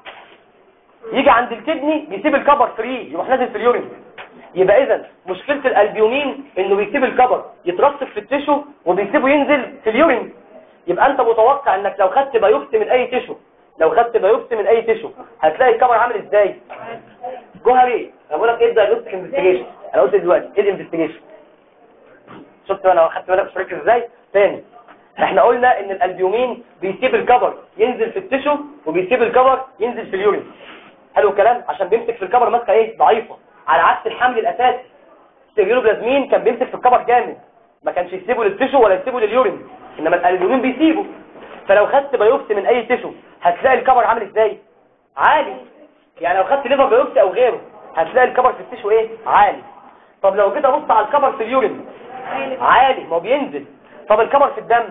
يجي عند الكدني يسيب الكبر فري يروح نازل في اليورين يبقى اذا مشكله الالبيومين انه بيسيب الكبر يترسب في التيشو وبيسيبه ينزل في اليورين يبقى انت متوقع انك لو خدت بايوبسي من اي تيشو لو خدت بايوبسي من اي تيشو هتلاقي الكبر عامل ازاي جوهري انا بقول لك ايه الدايجنوستيك انفستيجيشن انا قلت دلوقتي ايه الانفستيجيشن شفت انا خدت بالك مش مركز ازاي تاني احنا قلنا ان الالبيومين بيسيب الكبر ينزل في التيشو وبيسيب الكبر ينزل في اليورين حلو الكلام عشان بيمسك في الكبر ماسكه ايه ضعيفه على عكس الحمل الاساسي السيريولوبلازمين كان بيمسك في الكبر جامد ما كانش يسيبه للتيشو ولا يسيبه لليورين انما الالبيومين بيسيبه فلو خدت بايوبسي من اي تيشو هتلاقي الكبر عامل ازاي عالي يعني لو خدت ليفر بايوبسي او غيره هتلاقي الكبر في التيشو ايه عالي طب لو جيت ابص على الكبر في اليورين عالي ما هو بينزل طب الكبر في الدم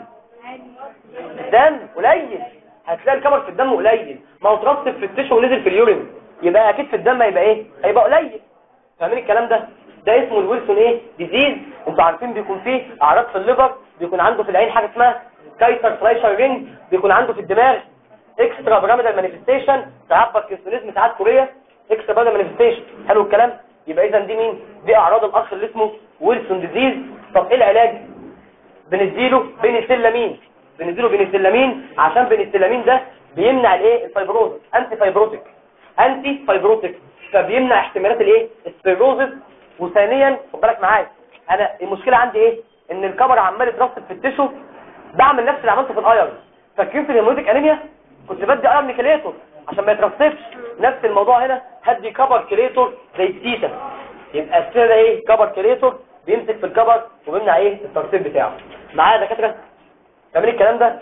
الدم قليل هتلاقي الكبر في الدم قليل ما هو اترسب في التيشو ونزل في اليورين يبقى اكيد في الدم هيبقى ايه هيبقى قليل فاهمين الكلام ده ده اسمه الويلسون ايه ديزيز انتوا عارفين بيكون فيه اعراض في الليفر بيكون عنده في العين حاجه اسمها كايسر فلايشر رينج بيكون عنده في الدماغ اكسترا بيراميدال مانيفستيشن ساعات باركنسونيزم ساعات كوريا اكسترا بيراميدال مانيفستيشن حلو الكلام يبقى اذا دي مين دي اعراض الاخ اللي اسمه ويلسون ديزيز طب ايه العلاج بنديله بنسلامين بنديله بنسلامين عشان بنسلامين ده بيمنع الايه الفايبروز انتي فايبروتيك انتي فايبروتيك فبيمنع احتمالات الايه السيروزس وثانيا خد بالك معايا انا المشكله عندي ايه ان الكبر عمال يترسب في التيشو بعمل نفس اللي عملته في الايرن فاكرين في الهيموليتيك انيميا كنت بدي ايرن كليتور عشان ما يترسبش نفس الموضوع هنا هدي كبر كليتور زي التيتا يبقى السنه ده ايه كبر كليتور بيمسك في الكبر وبيمنع ايه الترسيب بتاعه معايا يا دكاتره فاهمين الكلام ده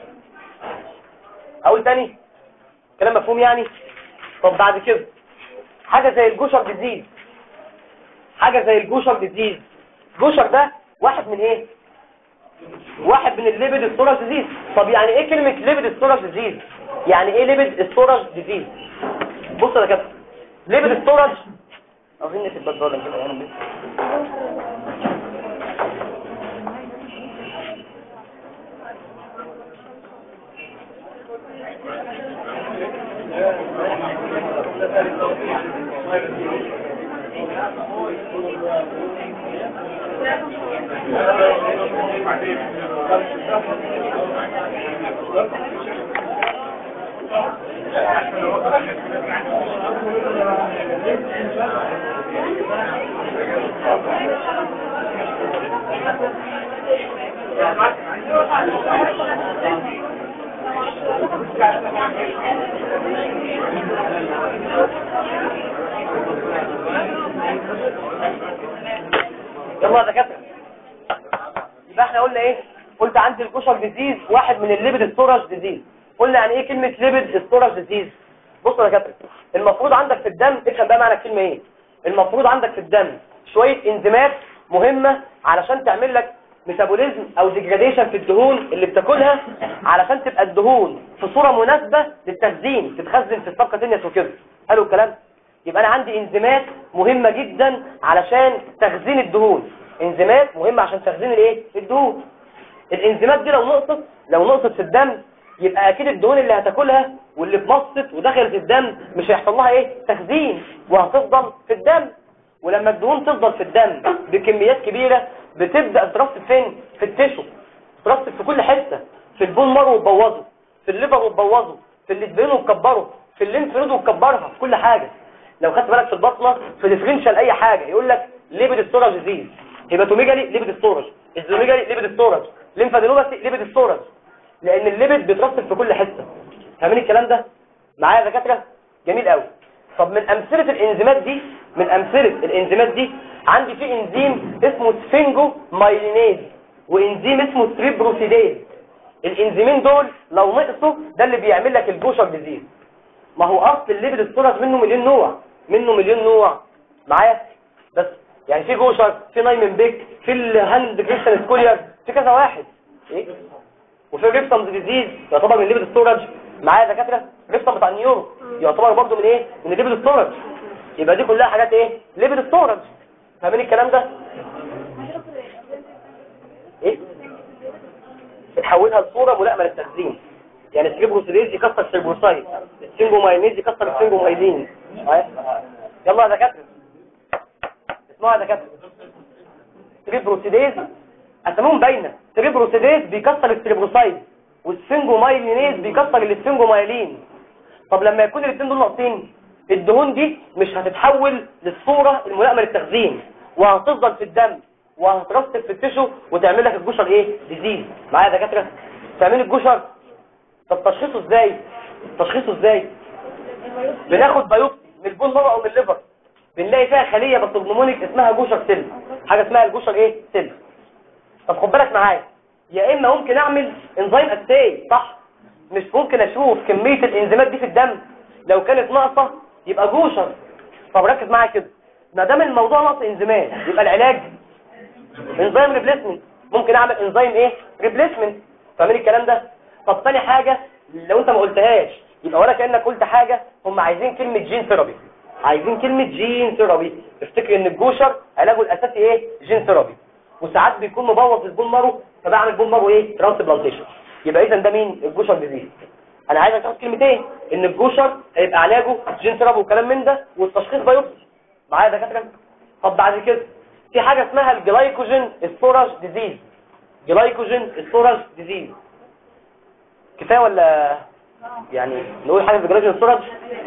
اقول تاني كلام مفهوم يعني طب بعد كده حاجه زي الجوشر ديزيز حاجه زي الجوشر ديزيز جوشر ده واحد من ايه واحد من الليبيد ستورج ديزيز طب يعني ايه كلمه ليبيد ستورج ديزيز يعني ايه ليبيد ستورج ديزيز بص يا دكاتره ليبيد ستورج اظن في البدر كده يعني يلا يا دكاتره يبقى احنا قلنا ايه قلت عندي الكشر ديزيز واحد من الليبيد ستورج ديزيز قلنا يعني ايه كلمه ليبيد ستورج ديزيز بصوا يا دكاتره المفروض عندك في الدم افهم بقى معنى الكلمه ايه المفروض عندك في الدم شويه انزيمات مهمه علشان تعمل لك ميتابوليزم او ديجراديشن في الدهون اللي بتاكلها علشان تبقى الدهون في صورة مناسبة للتخزين تتخزن في الصفقة تنيس وكده حلو الكلام يبقى انا عندي انزيمات مهمة جدا علشان تخزين الدهون انزيمات مهمة عشان تخزين الايه الدهون الانزيمات دي لو نقصت لو نقصت في الدم يبقى اكيد الدهون اللي هتاكلها واللي اتمصت ودخلت الدم مش هيحصل لها ايه تخزين وهتفضل في الدم ولما الدهون تفضل في الدم بكميات كبيرة بتبدأ ترصد فين في التشو ترصد في كل حتة في البون مارو وتبوظه في الليفر وتبوظه في الاسبرين وتكبره في الليمف نود وتكبرها في كل حاجة لو خدت بالك في البطنة في ديفرنشال اي حاجة يقول لك ليبيد ستورج ديزيز هيباتوميجالي ليبيد ستورج الزوميجالي ليبيد ستورج ليمفادينوباثي ليبيد ستورج لان الليبيد بيترصد في كل حتة فاهمين الكلام ده معايا يا دكاتره جميل قوي طب من امثله الانزيمات دي من امثله الانزيمات دي عندي في انزيم اسمه سفنجو مايلينيز وانزيم اسمه ستريبروسيديز الانزيمين دول لو نقصوا ده اللي بيعمل لك الجوشر ديزيز ما هو اصل الليبيد ستورج منه مليون نوع منه مليون نوع معايا بس يعني في جوشر في نايمن بيك في الهاند كريستال سكولير في كذا واحد ايه وفي الريفتمز ديزيز يعتبر من الليبيد ستورج معايا دكاتره ريفتم بتاع النيورو يعتبر برضه من ايه من الليبيد ستورج يبقى دي كلها حاجات ايه ليبيد ستورج فاهمين الكلام ده ايه بتحولها لصوره ملائمه للتخزين يعني السيبروسيديز يكسر السيبروسايد السينجوماينيز يكسر السينجومايلين معايا يلا يا دكاتره اسمعوا يا دكاتره السيبروسيديز اسمهم باينه السيبروسيديز بيكسر السيبروسايد والسينجومايلينيز بيكسر السينجومايلين طب لما يكون الاثنين دول ناقصين الدهون دي مش هتتحول للصورة الملائمة للتخزين وهتفضل في الدم وهترسب في التشو وتعمل لك الجشر ايه ديزيز معايا يا دكاتره تعمل الجشر طب تشخيصه ازاي تشخيصه ازاي بناخد بايوبسي من البون مرة او من الليفر بنلاقي فيها خلية بطلمونيك اسمها جوشر سيل حاجة اسمها الجوشر ايه سيل طب خد بالك معايا يا اما ممكن اعمل انزيم اساي صح مش ممكن اشوف كمية الانزيمات دي في الدم لو كانت ناقصة يبقى جوشر طب ركز معايا كده ما دام الموضوع نقص انزيمات يبقى العلاج انزيم ريبليسمنت ممكن اعمل انزيم ايه ريبليسمنت فاهمين الكلام ده طب تاني حاجة لو انت ما قلتهاش يبقى ولا كانك قلت حاجة هم عايزين كلمة جين ثيرابي عايزين كلمة جين ثيرابي افتكر ان الجوشر علاجه الاساسي ايه جين ثيرابي وساعات بيكون مبوظ البون مارو فبعمل بون مارو ايه ترانسبلانتيشن يبقى اذا ده مين الجوشر ديزيز انا عايزك تاخد كلمتين ان الجوشر هيبقى علاجه جين ثيرابي وكلام من ده والتشخيص بايوبسي معايا يا دكاتره طب بعد كده في حاجه اسمها الجلايكوجين ستورج ديزيز جلايكوجين ستورج ديزيز كفايه ولا يعني نقول حاجه في الجلايكوجين ستورج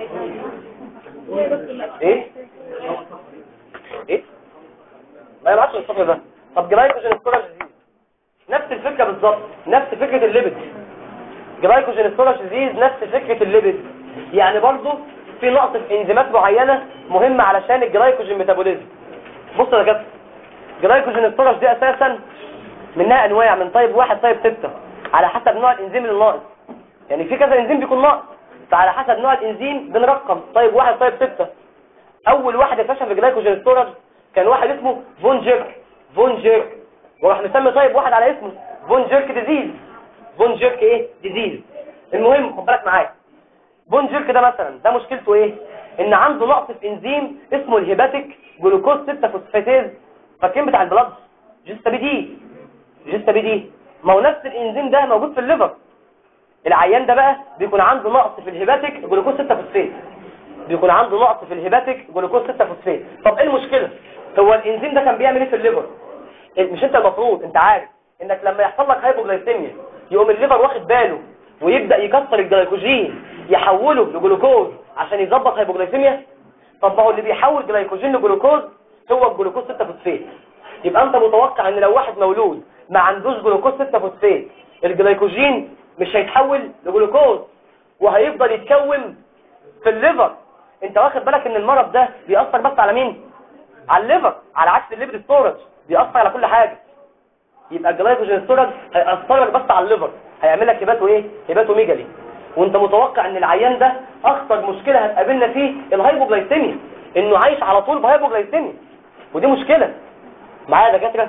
ايه ايه ما يبعتش الصفر ده طب جلايكوجين ستورج ديزيز نفس الفكره بالظبط نفس فكره الليبيد جلايكوجين ستورج ديزيز نفس فكره الليبيد يعني برضو في نقص في انزيمات معينه مهمه علشان الجلايكوجين ميتابوليزم بص يا كابتن جلايكوجين ستورج دي اساسا منها انواع من طيب واحد طيب ستة على حسب نوع الانزيم اللي ناقص يعني في كذا انزيم بيكون ناقص فعلى حسب نوع الانزيم بنرقم طيب واحد طيب ستة اول واحد اكتشف الجلايكوجين ستورج كان واحد اسمه فون جيرك فون جيرك وراح مسمي طيب واحد على اسمه فون جيرك ديزيز فون جيرك ايه ديزيز المهم خد بالك معايا فون جيرك ده مثلا ده مشكلته ايه ان عنده نقص في انزيم اسمه الهيباتيك جلوكوز 6 فوسفاتيز فاكرين بتاع البلاد جيستا بي دي جيستا بي دي ما هو نفس الانزيم ده موجود في الليفر العيان ده بقى بيكون عنده نقص في الهيباتيك جلوكوز 6 فوسفات بيكون عنده نقص في الهيباتيك جلوكوز 6 فوسفات طب ايه المشكله هو الانزيم ده كان بيعمل ايه في الليفر مش انت المفروض انت عارف انك لما يحصل لك هايبوجلايسيميا يقوم الليفر واخد باله ويبدا يكسر الجلايكوجين يحوله لجلوكوز عشان يظبط هايبوجلايسيميا طب ما هو اللي بيحول جلايكوجين لجلوكوز هو الجلوكوز 6 فوسفات يبقى انت متوقع ان لو واحد مولود ما عندوش جلوكوز 6 فوسفات الجلايكوجين مش هيتحول لجلوكوز وهيفضل يتكون في الليفر انت واخد بالك ان المرض ده بيأثر بس على مين على الليفر على عكس الليفر ستورج بيأثر على كل حاجة يبقى الجلايكوجين ستورج هيأثر لك بس على الليفر هيعمل لك هيباتو ايه هيباتو ميجالي وانت متوقع ان العيان ده اخطر مشكلة هتقابلنا فيه الهايبوجلايسيميا انه عايش على طول بهايبوجلايسيميا ودي مشكلة معايا يا دكاتره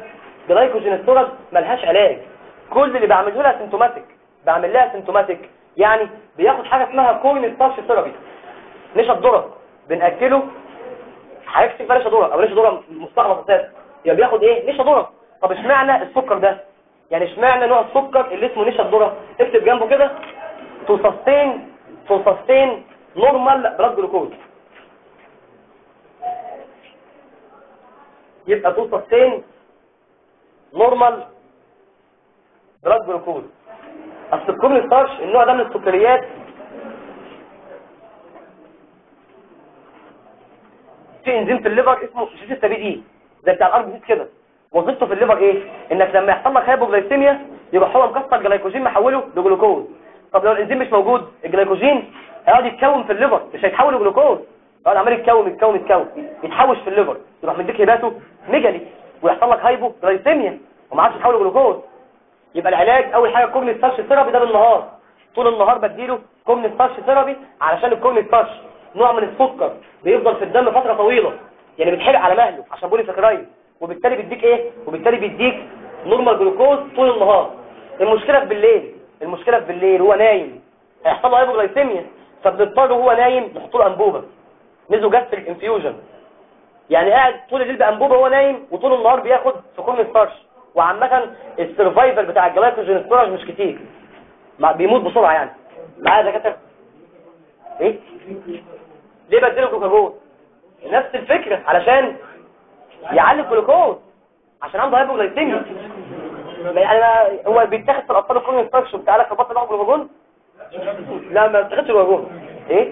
جلايكوجين ستورج ملهاش علاج كل اللي بعمله لها سيمتوماتيك بعمل لها سيمتوماتيك يعني بياخد حاجه اسمها كورن ستارش ثيرابي نشا الذره بناكله حضرتك تكتب نشا ذره او نشا ذره مستعمل اساسا يبقى بياخد ايه نشا ذره طب اشمعنى السكر ده يعني اشمعنى نوع السكر اللي اسمه نشا الذره اكتب جنبه كده to sustain to sustain normal blood glucose يبقى to sustain normal blood glucose اصل الكورن ستارش النوع ده من السكريات في انزيم في الليفر اسمه جي 6 بي دي زي بتاع الارض كده وظيفته في الليفر ايه انك لما يحصل لك هايبوغلايسيميا يروح هو مكسر الجلايكوجين محوله لجلوكوز طب لو الانزيم مش موجود الجلايكوجين هيقعد يتكون في الليفر مش هيتحول لجلوكوز يقعد عمال يتكون يتكون يتكون يتحوش في الليفر يروح مديك هباته ميجالي ويحصل لك هايبوغلايسيميا وما عادش يتحول لجلوكوز يبقى العلاج اول حاجه كورن ستارش ثيرابي ده بالنهار طول النهار بديله كورن ستارش ثيرابي علشان الكورن ستارش نوع من السكر بيفضل في الدم فتره طويله يعني بيتحرق على مهله عشان بولي سكرايد وبالتالي بيديك ايه وبالتالي بيديك نورمال جلوكوز طول النهار المشكله في بالليل المشكله في بالليل هو نايم هيحصل له هايبوغلايسيميا فبنضطر وهو نايم نحط له انبوبه ميزو جاستريك انفيوجن يعني قاعد طول الليل بانبوبه وهو نايم وطول النهار بياخد سكون ستارش وعامه السرفايفل بتاع الجلايكوجين ستورج مش كتير مع- بيموت بسرعه يعني معايا يا دكاتره ايه ليه بديله جلوكاجون نفس الفكره علشان يعلي الجلوكوز عشان عنده هايبوغلايسيميا ما- يعني ما- هو بيتاخد في الاطفال الكورن ستارش وبتاع لك بطل ياخد جلوكاجون لا ما بتاخدش جلوكاجون ايه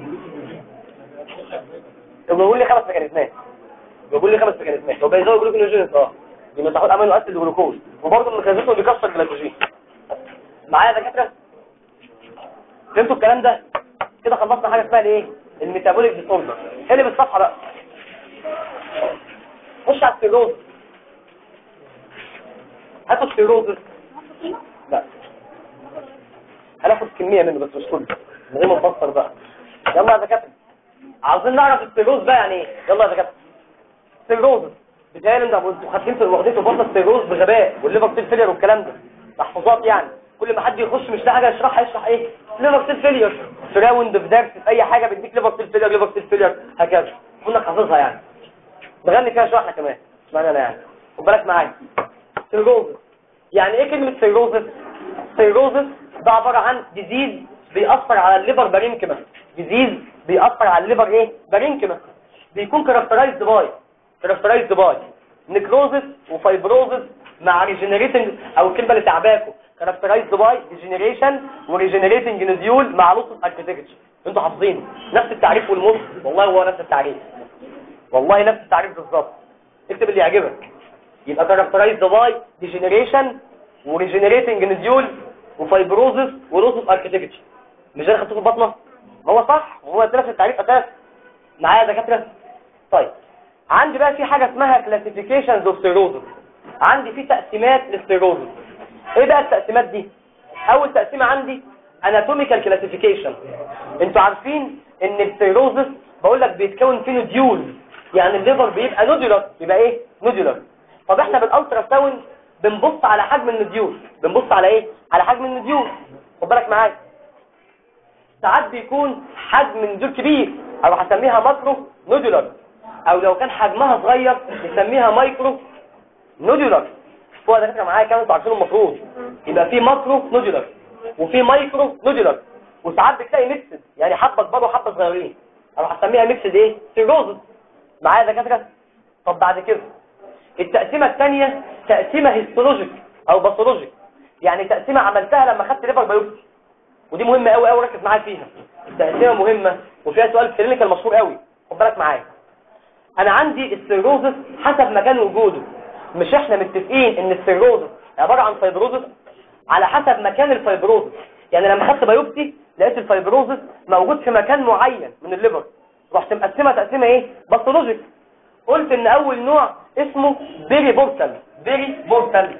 طب بيقول لي خمس ميكانيزمات بيقول لي خمس ميكانيزمات هو بيزود جلوكوجين اه دي متحول امينو اسيد الجلوكوز وبرضه الميكانيزم بيكسر الجلايكوجين معايا يا دكاتره فهمتوا الكلام ده كده خلصنا حاجه اسمها الايه الميتابوليك ديسوردر اقلب الصفحه بقى خش على السيروز هاتوا السيروز لا هناخد كميه منه بس مش كله من غير ما نفسر بقى يلا يا دكاتره عاوزين نعرف السيروز بقى يعني ايه يلا يا دكاتره سيروز بتهيألي انت انتوا خدتين في واخدين في بطن السيروز بغباء والليفر سيل فيلير والكلام ده محفوظات يعني كل ما حد يخش مش لاقي حاجه يشرحها يشرح ايه ليفر سيل فيلير في راوند في درس في اي حاجه بيديك ليفر سيل فيلير ليفر سيل فيلير هكذا كنا حافظها يعني بغني فيها شويه احنا كمان اشمعنى انا يعني خد بالك معايا سيروزس يعني ايه كلمه سيروزس سيروزس ده عباره عن ديزيز بيأثر على الليفر بارينكما ديزيز بيأثر على الليفر ايه بارينكما بيكون كاركترايزد باي كاركترايزد باي نيكروزس وفايبروزس مع ريجنريتنج او الكلمه اللي تعباكم كاركترايزد باي ديجنريشن وريجنريتنج نوديول مع لوس اركتكتشر انتوا حافظين نفس التعريف والمص والله هو نفس التعريف والله نفس التعريف بالظبط اكتب اللي يعجبك يبقى كاركترايزد باي ديجنريشن وريجنريتنج نوديول وفايبروزس ولوس اركتكتشر مش ده خدتوه في البطنه ما هو صح وهو نفس التعريف اساس معايا يا دكاتره طيب عندي بقى في حاجه اسمها كلاسيفيكيشنز اوف سيروزس عندي في تقسيمات للسيروزس ايه بقى التقسيمات دي اول تقسيمه عندي اناتوميكال كلاسيفيكيشن انتوا عارفين ان السيروزس بقول لك بيتكون فيه نوديول يعني الليفر بيبقى نودولار يبقى ايه نودولار طب احنا بالالترا ساوند بنبص على حجم النوديول بنبص على ايه على حجم النوديول خد بالك معايا ساعات بيكون حجم النوديول كبير او هسميها ماكرو نودولار او لو كان حجمها صغير نسميها مايكرو نودولار هو ده فكره معايا كام انتوا عارفينه المفروض يبقى في ماكرو نودولار وفي مايكرو نودولار وساعات بتلاقي ميكسد يعني حبه كبار وحبه صغيرين او هسميها ميكسد ايه سيروزس معايا دكاتره طب بعد كده التقسيمه الثانيه تقسيمه هيستولوجيك او باثولوجيك يعني تقسيمه عملتها لما خدت ليفر بايوبسي ودي مهمه قوي قوي ركز معايا فيها التقسيمه مهمه وفيها سؤال كلينيكال مشهور قوي خد بالك معايا انا عندي السيروزس حسب مكان وجوده مش احنا متفقين ان السيروزس عباره عن فايبروزس على حسب مكان الفايبروزس يعني لما خدت بايوبسي لقيت الفايبروزس موجود في مكان معين من الليفر رحت مقسمها تقسيمه ايه باثولوجيك قلت ان اول نوع اسمه بيري بورتال بيري بورتال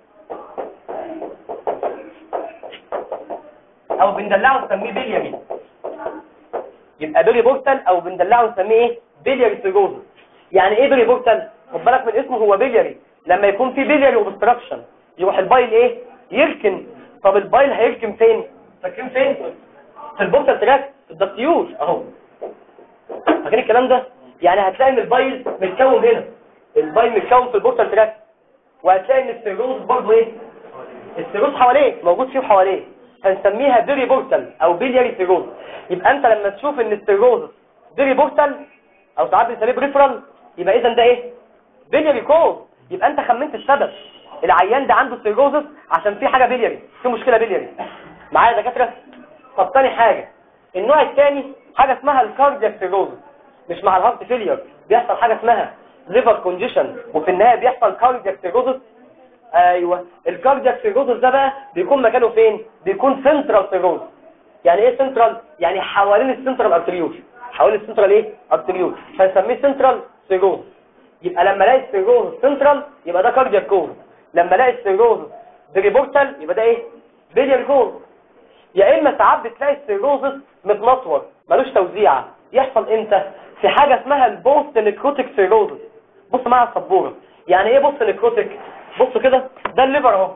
او بندلعه نسميه بيلياري يبقى بيري بورتال او بندلعه نسميه ايه بيلياري سيروزس يعني ايه بيري بورتال خد بالك من اسمه هو بيلياري لما يكون في بيلياري اوبستراكشن يروح البايل ايه يركن طب البايل هيركن فين فاكرين فين في البورتال تراك في الدكتيول اهو فاكرين الكلام ده يعني هتلاقي ان البايل متكون هنا البايل متكون في البورتال تراك وهتلاقي ان السيروز برضه ايه السيروز حواليه موجود فيه حواليه هنسميها بيري بورتال او بيلياري سيروز يبقى انت لما تشوف ان السيروز بيري بورتال او ساعات بنسميه بريفرال يبقى اذا ده ايه بيلياري كوز يبقى انت خمنت السبب العيان ده عنده سيروزس عشان في حاجه بيلياري في مشكله بيلياري معايا يا دكاتره طب تاني حاجه النوع الثاني حاجه اسمها الكاردياك سيروزس مش مع الهارت فيلير بيحصل حاجه اسمها ليفر كونديشن وفي النهايه بيحصل كاردياك سيروزس ايوه الكاردياك سيروزس ده بقى بيكون مكانه فين بيكون سنترال سيروزس يعني ايه سنترال يعني حوالين السنترال ارتريول حوالين السنترال ايه ارتريول فنسميه سنترال سيروزس يبقى لما الاقي السيروزس سنترال يبقى ده كاردياك كوز لما الاقي السيروزس بريبورتال يبقى ده ايه بيليار كوز يا اما ساعات بتلاقي السيروزس متنطور ملوش توزيع يحصل امتى في حاجه اسمها البوست نيكروتيك سيروزس بص معايا السبوره يعني ايه بوست نيكروتيك بص كده ده الليفر اهو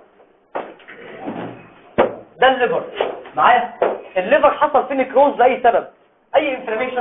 ده الليفر معايا الليفر حصل فيه نيكروز لاي سبب اي انفلاميشن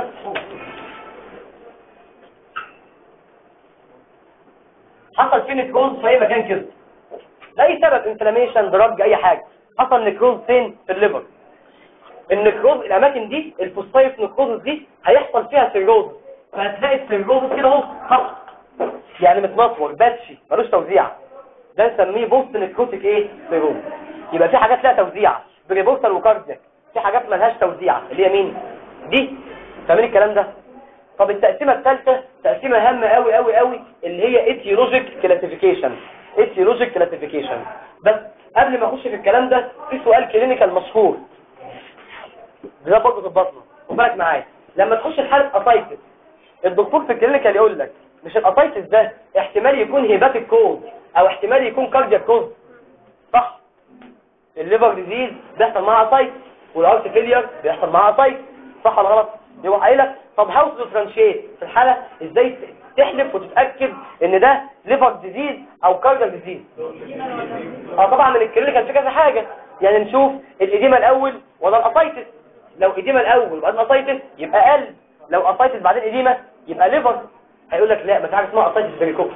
حصل فيه نيكروز في اي مكان كده لاي سبب انفلاميشن دراج اي حاجه حصل نيكروز فين في الليفر النيكروز الاماكن دي الفوسفايت نيكروز دي هيحصل فيها سيروز فهتلاقي السيروز كده اهو خط يعني متنطور باتشي ملوش توزيع ده نسميه بوست نيكروتيك ايه سيروز يبقى في حاجات لها توزيع بريبورتال وكاردياك في حاجات ملهاش توزيع اللي هي مين دي فاهمين الكلام ده طب التقسيمه الثالثه تقسيمه هامه قوي قوي قوي اللي هي ايتيولوجيك كلاسيفيكيشن ايتيولوجيك كلاسيفيكيشن بس قبل ما اخش في الكلام ده في سؤال كلينيكال مشهور ده برضه في البطنه خد بالك معايا لما تخش في حاله اسايتس الدكتور في الكلينيكال يقول لك مش الاسايتس ده احتمال يكون هيباتيك كوز او احتمال يكون كاردياك كوز صح الليفر ديزيز بيحصل معاه اسايتس والهارت فيلير بيحصل معاه اسايتس صح ولا غلط يبقى قايل لك طب هاو تو ديفرنشيت في الحاله ازاي تحلف وتتاكد ان ده ليفر ديزيز او كاردياك ديزيز اه طبعا من الكلينيكال في كذا حاجه يعني نشوف الاديمه الاول ولا الاسايتس لو اديمه الاول وبعدين اسايتس يبقى قلب لو اسايتس بعدين اديمه يبقى ليفر هيقول لك لا ما في حاجه اسمها اسايتس بريكوب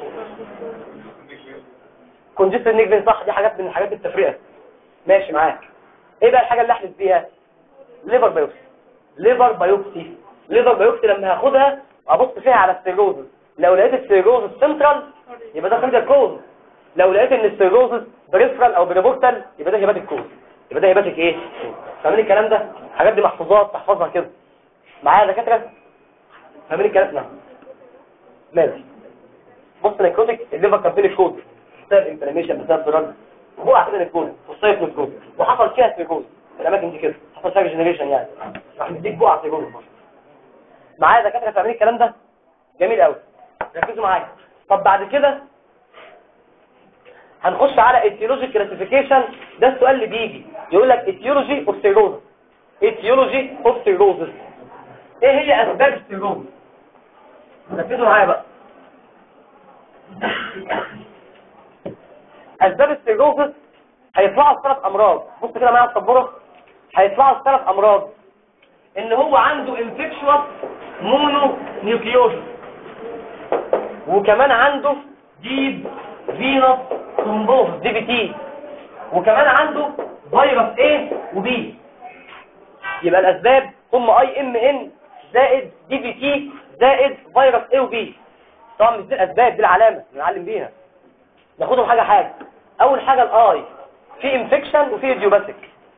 كونجستد نيك صح دي حاجات من الحاجات التفرقه ماشي معاك ايه بقى الحاجه اللي احلف بيها ليفر بايوبسي ليفر بايوبسي ليفر بايوبسي لما هاخدها ابص فيها على السيروزس لو لقيت السيروزس سنترال يبقى ده كاردياك كوز لو لقيت ان السيروزس بريفرال او بريبورتال يبقى ده هيباتيك كوز يبقى ده هيباتيك ايه فاهمين الكلام ده الحاجات دي محفوظات تحفظها كده معايا يا دكاتره فاهمين الكلام ده ماشي بص نيكروتيك الليفر كان فين الكود بسبب انفلاميشن بسبب دراج وقع كده الكود والصيف من الكود وحصل فيها سيروز في الاماكن دي كده حصل فيها جنريشن يعني راح مديك بقع سيروز معايا يا دكاتره فاهمين الكلام ده جميل قوي ركزوا معايا طب بعد كده هنخش على etiology classification ده السؤال اللي بيجي يقول لك etiology of cirrhosis etiology of cirrhosis ايه هي اسباب السيروز ركزوا معايا بقى اسباب السيروزس هيطلعوا ثلاث امراض بص كده معايا السبوره هيطلعوا ثلاث امراض ان هو عنده انفكشوس مونو نيوكليوزس وكمان عنده ديب فينوس ثرومبوز دي بي تي وكمان عنده فيروس A وبي يبقى الاسباب هم اي ام ان زائد دي بي تي زائد فيروس A وبي طبعا مش دي الاسباب دي العلامه نعلم بيها ناخدهم حاجه حاجه اول حاجه الاي في انفكشن وفي ايديوباثيك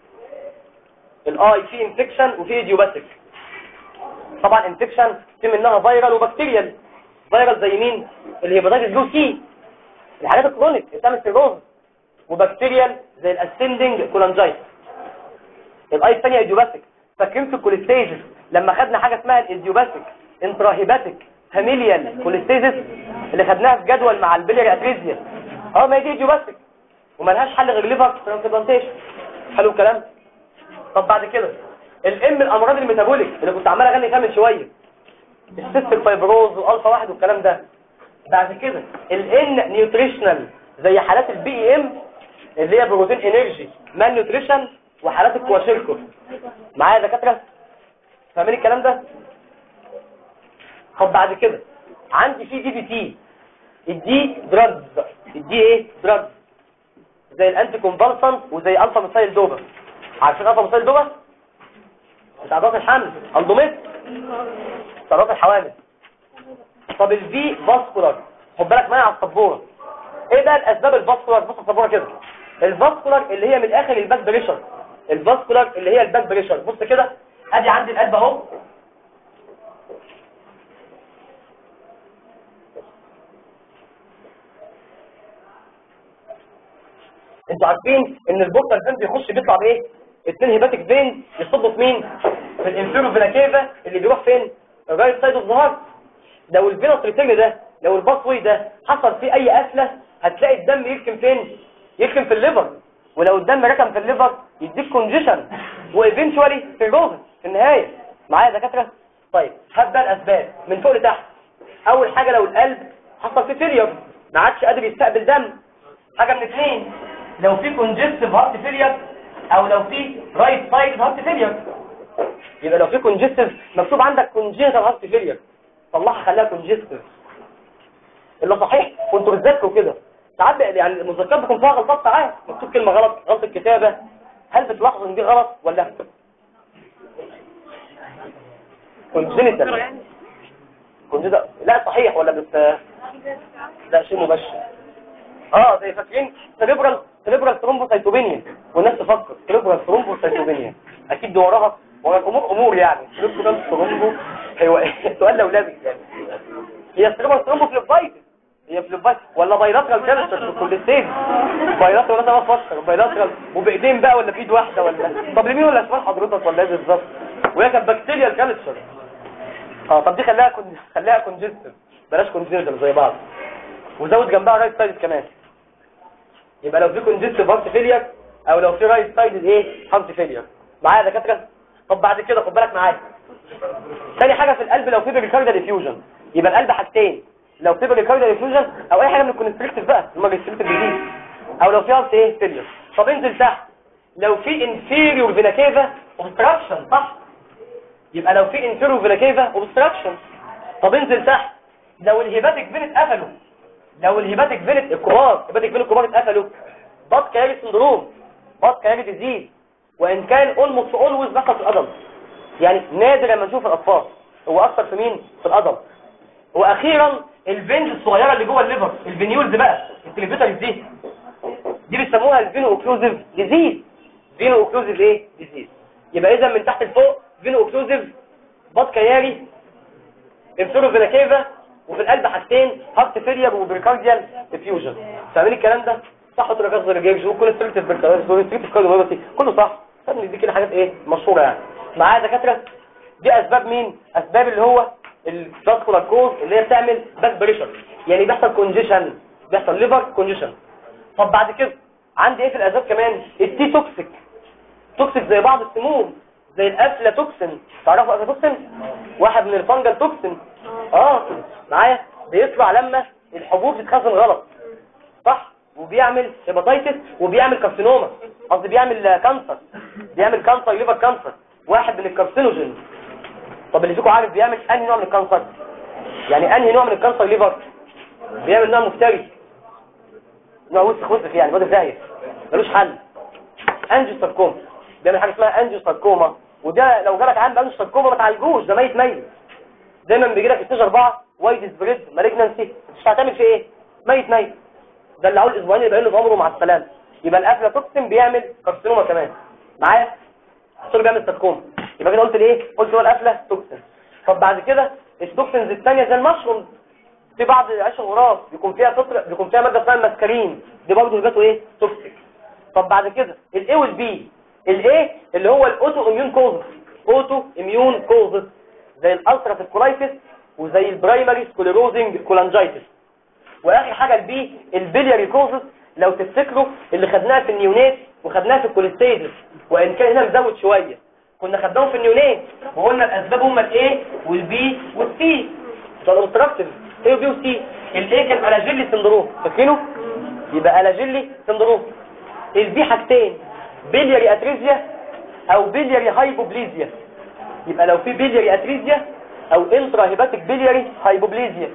الاي في انفكشن وفي ايديوباثيك طبعا انفكشن في منها فيرال وبكتيريال فيرال زي مين الهيباتيتس بي سي الحاجات الكرونيك اللي بتعمل سيروز وبكتيريال زي الاسندنج كولانجايت الاي الثانيه ايديوباثيك فاكرين في الكوليستيزس لما خدنا حاجه اسمها الايديوباثيك انتراهيباتيك فاميليال كوليستيزس اللي خدناها في جدول مع البلياري اتريزيا اه ما هي دي ايديوباثيك وملهاش حل غير ليفر ترانسبلانتيشن حلو الكلام طب بعد كده الام الامراض الميتابوليك اللي كنت عمال اغني فيها من شويه السيستيك فايبروز والفا واحد والكلام ده بعد كده الان نيوتريشنال زي حالات البي اي ام اللي هي بروتين انرجي مان نيوتريشن وحالات الكواشيركو معايا يا دكاتره فاهمين الكلام ده طب بعد كده عندي في دي بي تي الدي دراجز الدي ايه دراجز زي الانتي كونفالسنت وزي الفا ميثايل دوبا عارفين الفا ميثايل دوبا بتاع ضغط الحمل اندوميت ضغط الحوامل طب الفي فاسكولار خد بالك معايا على السبوره ايه بقى الاسباب الفاسكولار بص على السبوره كده الفاسكولار اللي هي من الاخر الباك بريشر الفاسكولار اللي هي الباك بريشر بص كده ادي عندي القلب اهو انتوا عارفين ان البورتال فين بيخش بيطلع بايه اتنين هيباتيك فين يصبوا في مين في الانفيرو فينا كيفا اللي بيروح فين الرايت سايد اوف ذا هارت لو الفينوس ريتيرن ده لو الباسوي ده حصل فيه اي قفله هتلاقي الدم يركن فين يركن في الليفر ولو الدم ركن في الليفر يديك كونجيشن وايفينشوالي فيروزس في النهايه معايا يا دكاتره طيب هات بقى الاسباب من فوق لتحت اول حاجه لو القلب حصل فيه فيلير ما عادش قادر يستقبل دم حاجه من اثنين لو في كونجستيف هارت فيلير او لو في رايت سايد هارت فيلير يبقى لو في كونجستيف مكتوب عندك كونجنتال هارت فيلير طلعها خليها كونجستيف اللي صحيح كنتوا بتذاكروا كده ساعات يعني المذكرات بيكون فيها غلطات ساعات مكتوب كلمه غلط غلطه كتابه هل بتلاحظ ان دي غلط ولا كونجنتال كونجنتال لا صحيح ولا بت لا شيء مبشر اه زي فاكرين سيريبرال سيريبرال ثرومبوسايتوبينيا والناس تفكر سيريبرال ثرومبوسايتوبينيا اكيد دي وراها ورا الامور امور يعني سيريبرال ثرومبو هو سؤال لولبي يعني هي سيريبرال ثرومبو فليبايتس هي فليبايتس ولا بايلاترال كانسر في كل ستيج بايلاترال ولا بفكر بايلاترال وبايدين بقى ولا بايد واحده ولا طب لمين ولا اسمها حضرتك ولا ايه بالظبط وهي كانت بكتيريا كانسر اه طب دي خليها كون خليها كونجستيف بلاش كونجنتال زي بعض وزود جنبها رايت سايد كمان يبقى لو في كونجستيف هارت فيلير او لو في رايت سايد ايه هارت فيلير معايا يا دكاتره طب بعد كده خد بالك معايا ثاني حاجه في القلب لو في بريكارديال ديفيوجن يبقى القلب حاجتين لو في بريكارديال ديفيوجن او اي حاجه من الكونستريكتيف بقى اللي هم الكونستريكتيف ديزيز او لو في هارت ايه فيلير طب انزل تحت لو في انفيريور فينا كيفا اوبستراكشن صح يبقى لو في انفيريور فينا كيفا اوبستراكشن طب انزل تحت لو الهيباتيك فين اتقفلوا لو الهيباتيك فين الكبار الهيباتيك فين الكبار اتقفلوا بط كاري سندروم بط كاري ديزيز وان كان اولموست اولويز بيحصل في الادلت يعني نادر لما نشوف الاطفال هو اكتر في مين في الادلت واخيرا الفينز الصغيره اللي جوه الليفر الفينيولز بقى التليفيترز دي دي بيسموها الفينو اوكلوزيف ديزيز فينو اوكلوزيف ايه ديزيز يبقى اذا من تحت لفوق فينو اوكلوزيف بط كياري انفيرو فينا كيفا وفي القلب حاجتين هارت فيلير وبريكارديال ديفيوجن فاهمين الكلام ده صح ولا غير غير جيجز وكل ستريكتيف بريكارديال كارديوميوباثي كله صح خلي دي كده حاجات ايه مشهوره يعني معايا دكاتره دي اسباب مين اسباب اللي هو الفاسكولار كوز اللي هي بتعمل باك بريشر يعني بيحصل كونجيشن بيحصل ليفر كونجيشن طب بعد كده عندي ايه في الاسباب كمان التي توكسيك توكسيك زي بعض السموم زي الافلاتوكسين تعرفوا افلاتوكسين واحد من الفنجل توكسين اه معايا بيطلع لما الحبوب تتخزن غلط صح وبيعمل هيباتيتس وبيعمل كارسينوما قصدي بيعمل كانسر بيعمل كانسر ليفر كانسر واحد من الكارسينوجين طب اللي فيكم عارف بيعمل انهي نوع من الكانسر يعني انهي نوع من الكانسر ليفر بيعمل نوع مفتري نوع وسخ وسخ يعني وده داهيه ملوش حل انجيو ساركوما بيعمل حاجه اسمها انجيو ساركوما وده لو جالك عند انجيو ساركوما ما تعالجوش ده ميت ميت دايما بيجي لك ستيج 4 وايد سبريد مالجنسي مش هتعمل فيه ايه ميت ميت ده اللي اول اسبوعين يبقى له عمره مع السلامه يبقى الافلاتوكسين بيعمل كارسينوما كمان معايا الصور بيعمل ساركوما يبقى كده قلت ايه قلت هو الافلاتوكسين طب بعد كده التوكسينز الثانيه زي المشروم في بعض عيش الغراف بيكون فيها فطر بيكون فيها ماده اسمها المسكرين دي برضه ذاته ايه توكسيك طب بعد كده الاي والبي الاي اللي هو الاوتو اميون كوزز اوتو اميون كوزز زي الالتراتيف كولايتس وزي البرايمري سكليروزنج كولانجايتس واخر حاجه البي البيلياري كوزز لو تفتكروا اللي خدناها في النيونات وخدناها في الكوليستيدس وان كان هنا مزود شويه كنا خدناهم في النيونات وقلنا الاسباب هم الاي والبي والسي ده الاوبستراكتيف اي وبي وسي الايه كان الاجيلي سندروم فاكرينه يبقى الاجيلي سندروم البي حاجتين بيلياري اتريزيا او بيلياري هايبوبليزيا يبقى لو في بيلياري اتريزيا او انترا هيباتيك بيلياري هايبوبليزيا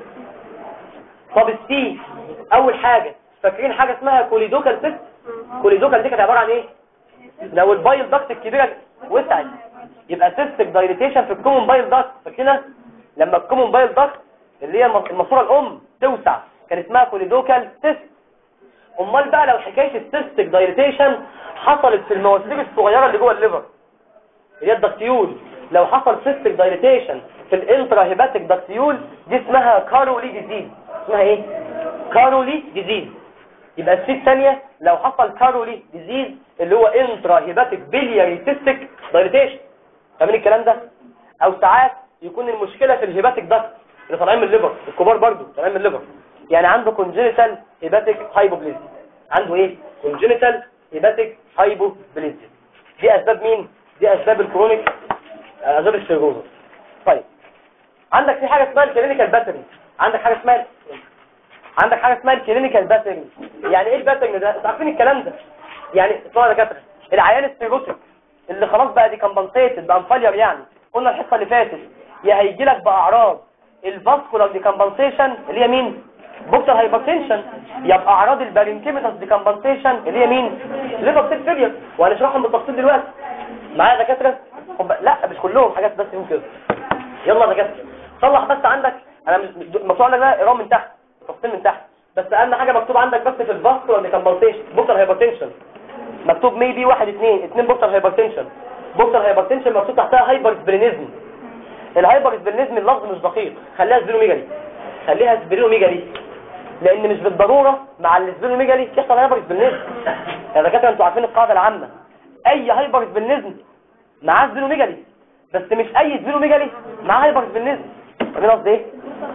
طب السي اول حاجة فاكرين حاجة اسمها كوليدوكال سيست كوليدوكال دي كانت عبارة عن ايه لو البايل داكت الكبيرة وسعت يبقى سيستك دايليتيشن في الكومون بايل داكت فاكرينها لما الكومون بايل داكت اللي هي الماسوره الام توسع كان اسمها كوليدوكال سيست امال بقى لو حكايه السيستك دايليتيشن حصلت في المواسير الصغيره اللي جوه الليفر اللي هي الدكتيول لو حصل سيستك دايليتيشن في الانترا هيباتيك دكتيول دي اسمها كارولي ديزيز اسمها ايه كارولي ديزيز يبقى السي الثانيه لو حصل كارولي ديزيز اللي هو انترا هيباتيك بيلياري سيستك دايليتيشن فاهمين الكلام ده او ساعات يكون المشكله في الهيباتيك دكت اللي طالعين من الليفر الكبار برضو طالعين من الليفر يعني عنده كونجينيتال هيباتيك هايبوبليزيا عنده ايه كونجينيتال هيباتيك هايبوبليزيا دي اسباب مين دي اسباب الكرونيك اسباب السيروزس طيب عندك في حاجه اسمها الكلينيكال باترن عندك حاجه اسمها عندك حاجه اسمها الكلينيكال باترن يعني ايه الباترن ده انتوا عارفين الكلام ده يعني اسمها دكاتره العيان السيروتيك اللي خلاص بقى دي كمبنسيتد بقى مفلير يعني قلنا الحصه اللي فاتت يا هيجي لك باعراض الفاسكولار ديكمبنسيشن اللي هي مين بوكسر هايبرتنشن يبقى اعراض البارينكيميتاس ديكمبنسيشن اللي هي مين ليفر سيل فيلير وهنشرحهم بالتفصيل دلوقتي معايا دكاتره لا مش كلهم حاجات بس يوم كده يلا يا دكاتره صلح بس عندك انا مش مكتوب عندك ده اقرام من تحت تفصيل من تحت بس اهم حاجه مكتوب عندك بس في الفاسكولار ديكمبنسيشن بوكسر هايبرتنشن مكتوب ميبي واحد اثنين اثنين بوكسر هايبرتنشن بوكسر هايبرتنشن مكتوب تحتها هايبر سبرينيزم الهايبر سبرينيزم اللفظ مش دقيق خليها سبرينوميجالي خليها سبرينوميجالي لان مش بالضرورة مع السبرينوميجالي يحصل هايبر سبرينيزم يا دكاتره انتوا عارفين القاعده العامه اي هايبر سبرينيزم معاه سبرينوميجالي بس مش اي سبرينوميجالي معاه هايبر سبرينيزم فاهمين قصدي ايه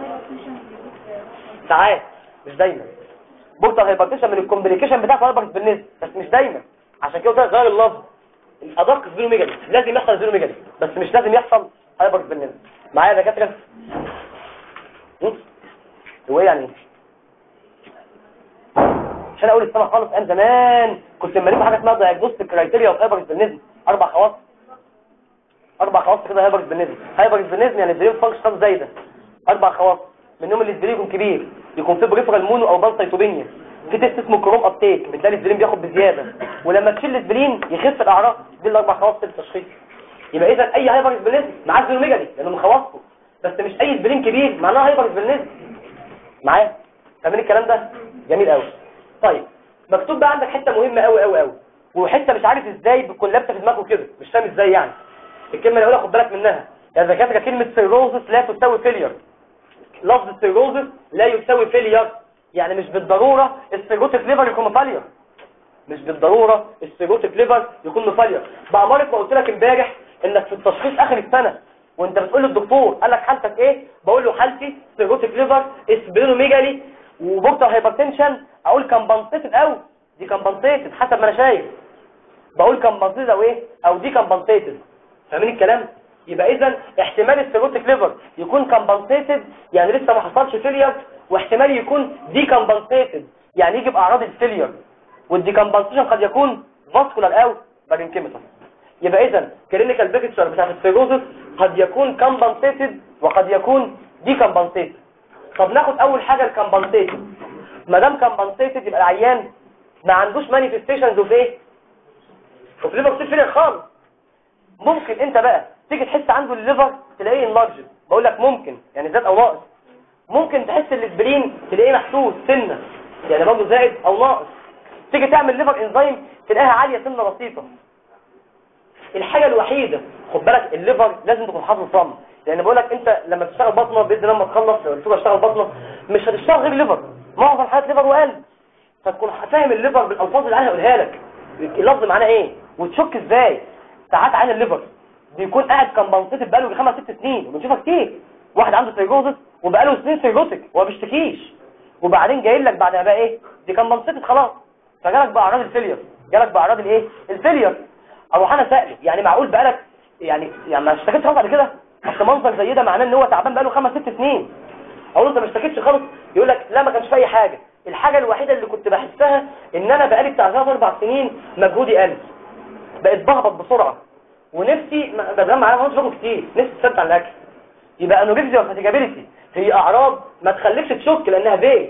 ساعات مش دايما بوكسر هايبرتنشن من الكومبليكيشن بتاعت الهايبر سبرينيزم بس مش دايما عشان كده قلت غير اللفظ الادق سبرينوميجالي لازم يحصل سبرينوميجالي بس مش لازم يحصل هايبر سبرينيزم معايا يا دكاتره هو ايه يعني عشان اقول السنه خالص ايام زمان كنت مالك حاجه اسمها دايجنوستيك كرايتيريا اوف هايبر سبرينيزم اربع خواص اربع خواص كده هايبر سبرينيزم هايبر سبرينيزم يعني البرين فانكشن زايده اربع خواص منهم اللي البرين يكون كبير يكون في بريفرال مونو او بانسايتوبينيا في تيست اسمه كروم ابتيك بتلاقي السبرين بياخد بزياده ولما تشيل السبرين يخف الاعراض دي الاربع خواص في التشخيص يبقى اذا اي هايبر سبلينيزم معاه سبلينوميجالي لانه من خواصه بس مش اي سبلين كبير معناه هايبر سبلينيزم معايا فاهمين الكلام ده جميل قوي طيب مكتوب بقى عندك حته مهمه قوي قوي قوي وحته مش عارف ازاي بتكون لابسه في دماغه كده مش فاهم ازاي يعني الكلمه اللي هقولها خد بالك منها يا دكاتره كلمه سيروزس لا تساوي فيلير لفظ السيروزس لا يساوي فيلير يعني مش بالضروره السيروتيك ليفر يكون مفالير مش بالضروره السيروتيك ليفر يكون مفالير بعمرك ما قلت لك امبارح انك في التشخيص اخر السنة وانت بتقول للدكتور قال لك حالتك ايه بقول له حالتي سيروتيك ليفر اسبرينوميجالي وبوكتر هايبرتنشن اقول كمبنسيتد او دي كمبنسيتد حسب ما انا شايف بقول كمبنسيتد او ايه او دي كمبنسيتد فاهمين الكلام يبقى اذا احتمال السيروتيك ليفر يكون كمبنسيتد يعني لسه ما حصلش فيلير واحتمال يكون دي كمبنسيتد يعني يجي باعراض الفيلير والديكمبنسيشن قد يكون فاسكولار او بارينكيميتال يبقى اذا كلينيكال بيكتشر بتاع السيروزس قد يكون كمبنسيتد وقد يكون دي كمبنسيتد طب ناخد اول حاجه الكمبنسيتد ما دام كمبنسيتد يبقى العيان ما عندوش مانيفستيشنز اوف ايه اوف ليفر سيل فيلير خالص ممكن انت بقى تيجي تحس عنده الليفر تلاقيه انلارجد بقول لك ممكن يعني زاد او ناقص ممكن تحس الاسبرين تلاقيه محسوس سنه يعني برضه زائد او ناقص تيجي تعمل ليفر انزيم تلاقيها عاليه سنه بسيطه الحاجة الوحيدة خد بالك الليفر لازم تكون حافظ صم لان بقول لك انت لما تشتغل بطنه باذن الله لما تخلص لو تشتغل اشتغل بطنه مش هتشتغل غير ليفر معظم حالات ليفر وقلب فتكون فاهم الليفر بالالفاظ اللي انا هقولها لك اللفظ معناه ايه وتشك ازاي ساعات عين الليفر بيكون قاعد كمبنسيتد بقاله خمس ست سنين وبنشوفها كتير واحد عنده سيروزس وبقاله سنين سيروتك وما بيشتكيش وبعدين جاي لك بعد ما بقى ايه دي كمبنسيتد خلاص فجالك باعراض الفيلير جالك باعراض الايه الفيلير اروح انا سائل يعني معقول بقالك يعني يعني ما اشتكيتش خالص بعد كده اصل منظر زي ده معناه ان هو تعبان بقاله خمس ست سنين اقول له انت ما اشتكيتش خالص يقول لك لا ما كانش في اي حاجه الحاجه الوحيده اللي كنت بحسها ان انا بقالي بتاع ثلاث اربع سنين مجهودي قل بقيت بهبط بسرعه ونفسي ما- بتغمى معايا ما باكل كتير نفسي تثبت على الاكل يبقى انوركسيا وفاتيجابيلتي هي اعراض ما تخليكش تشك لانها فيج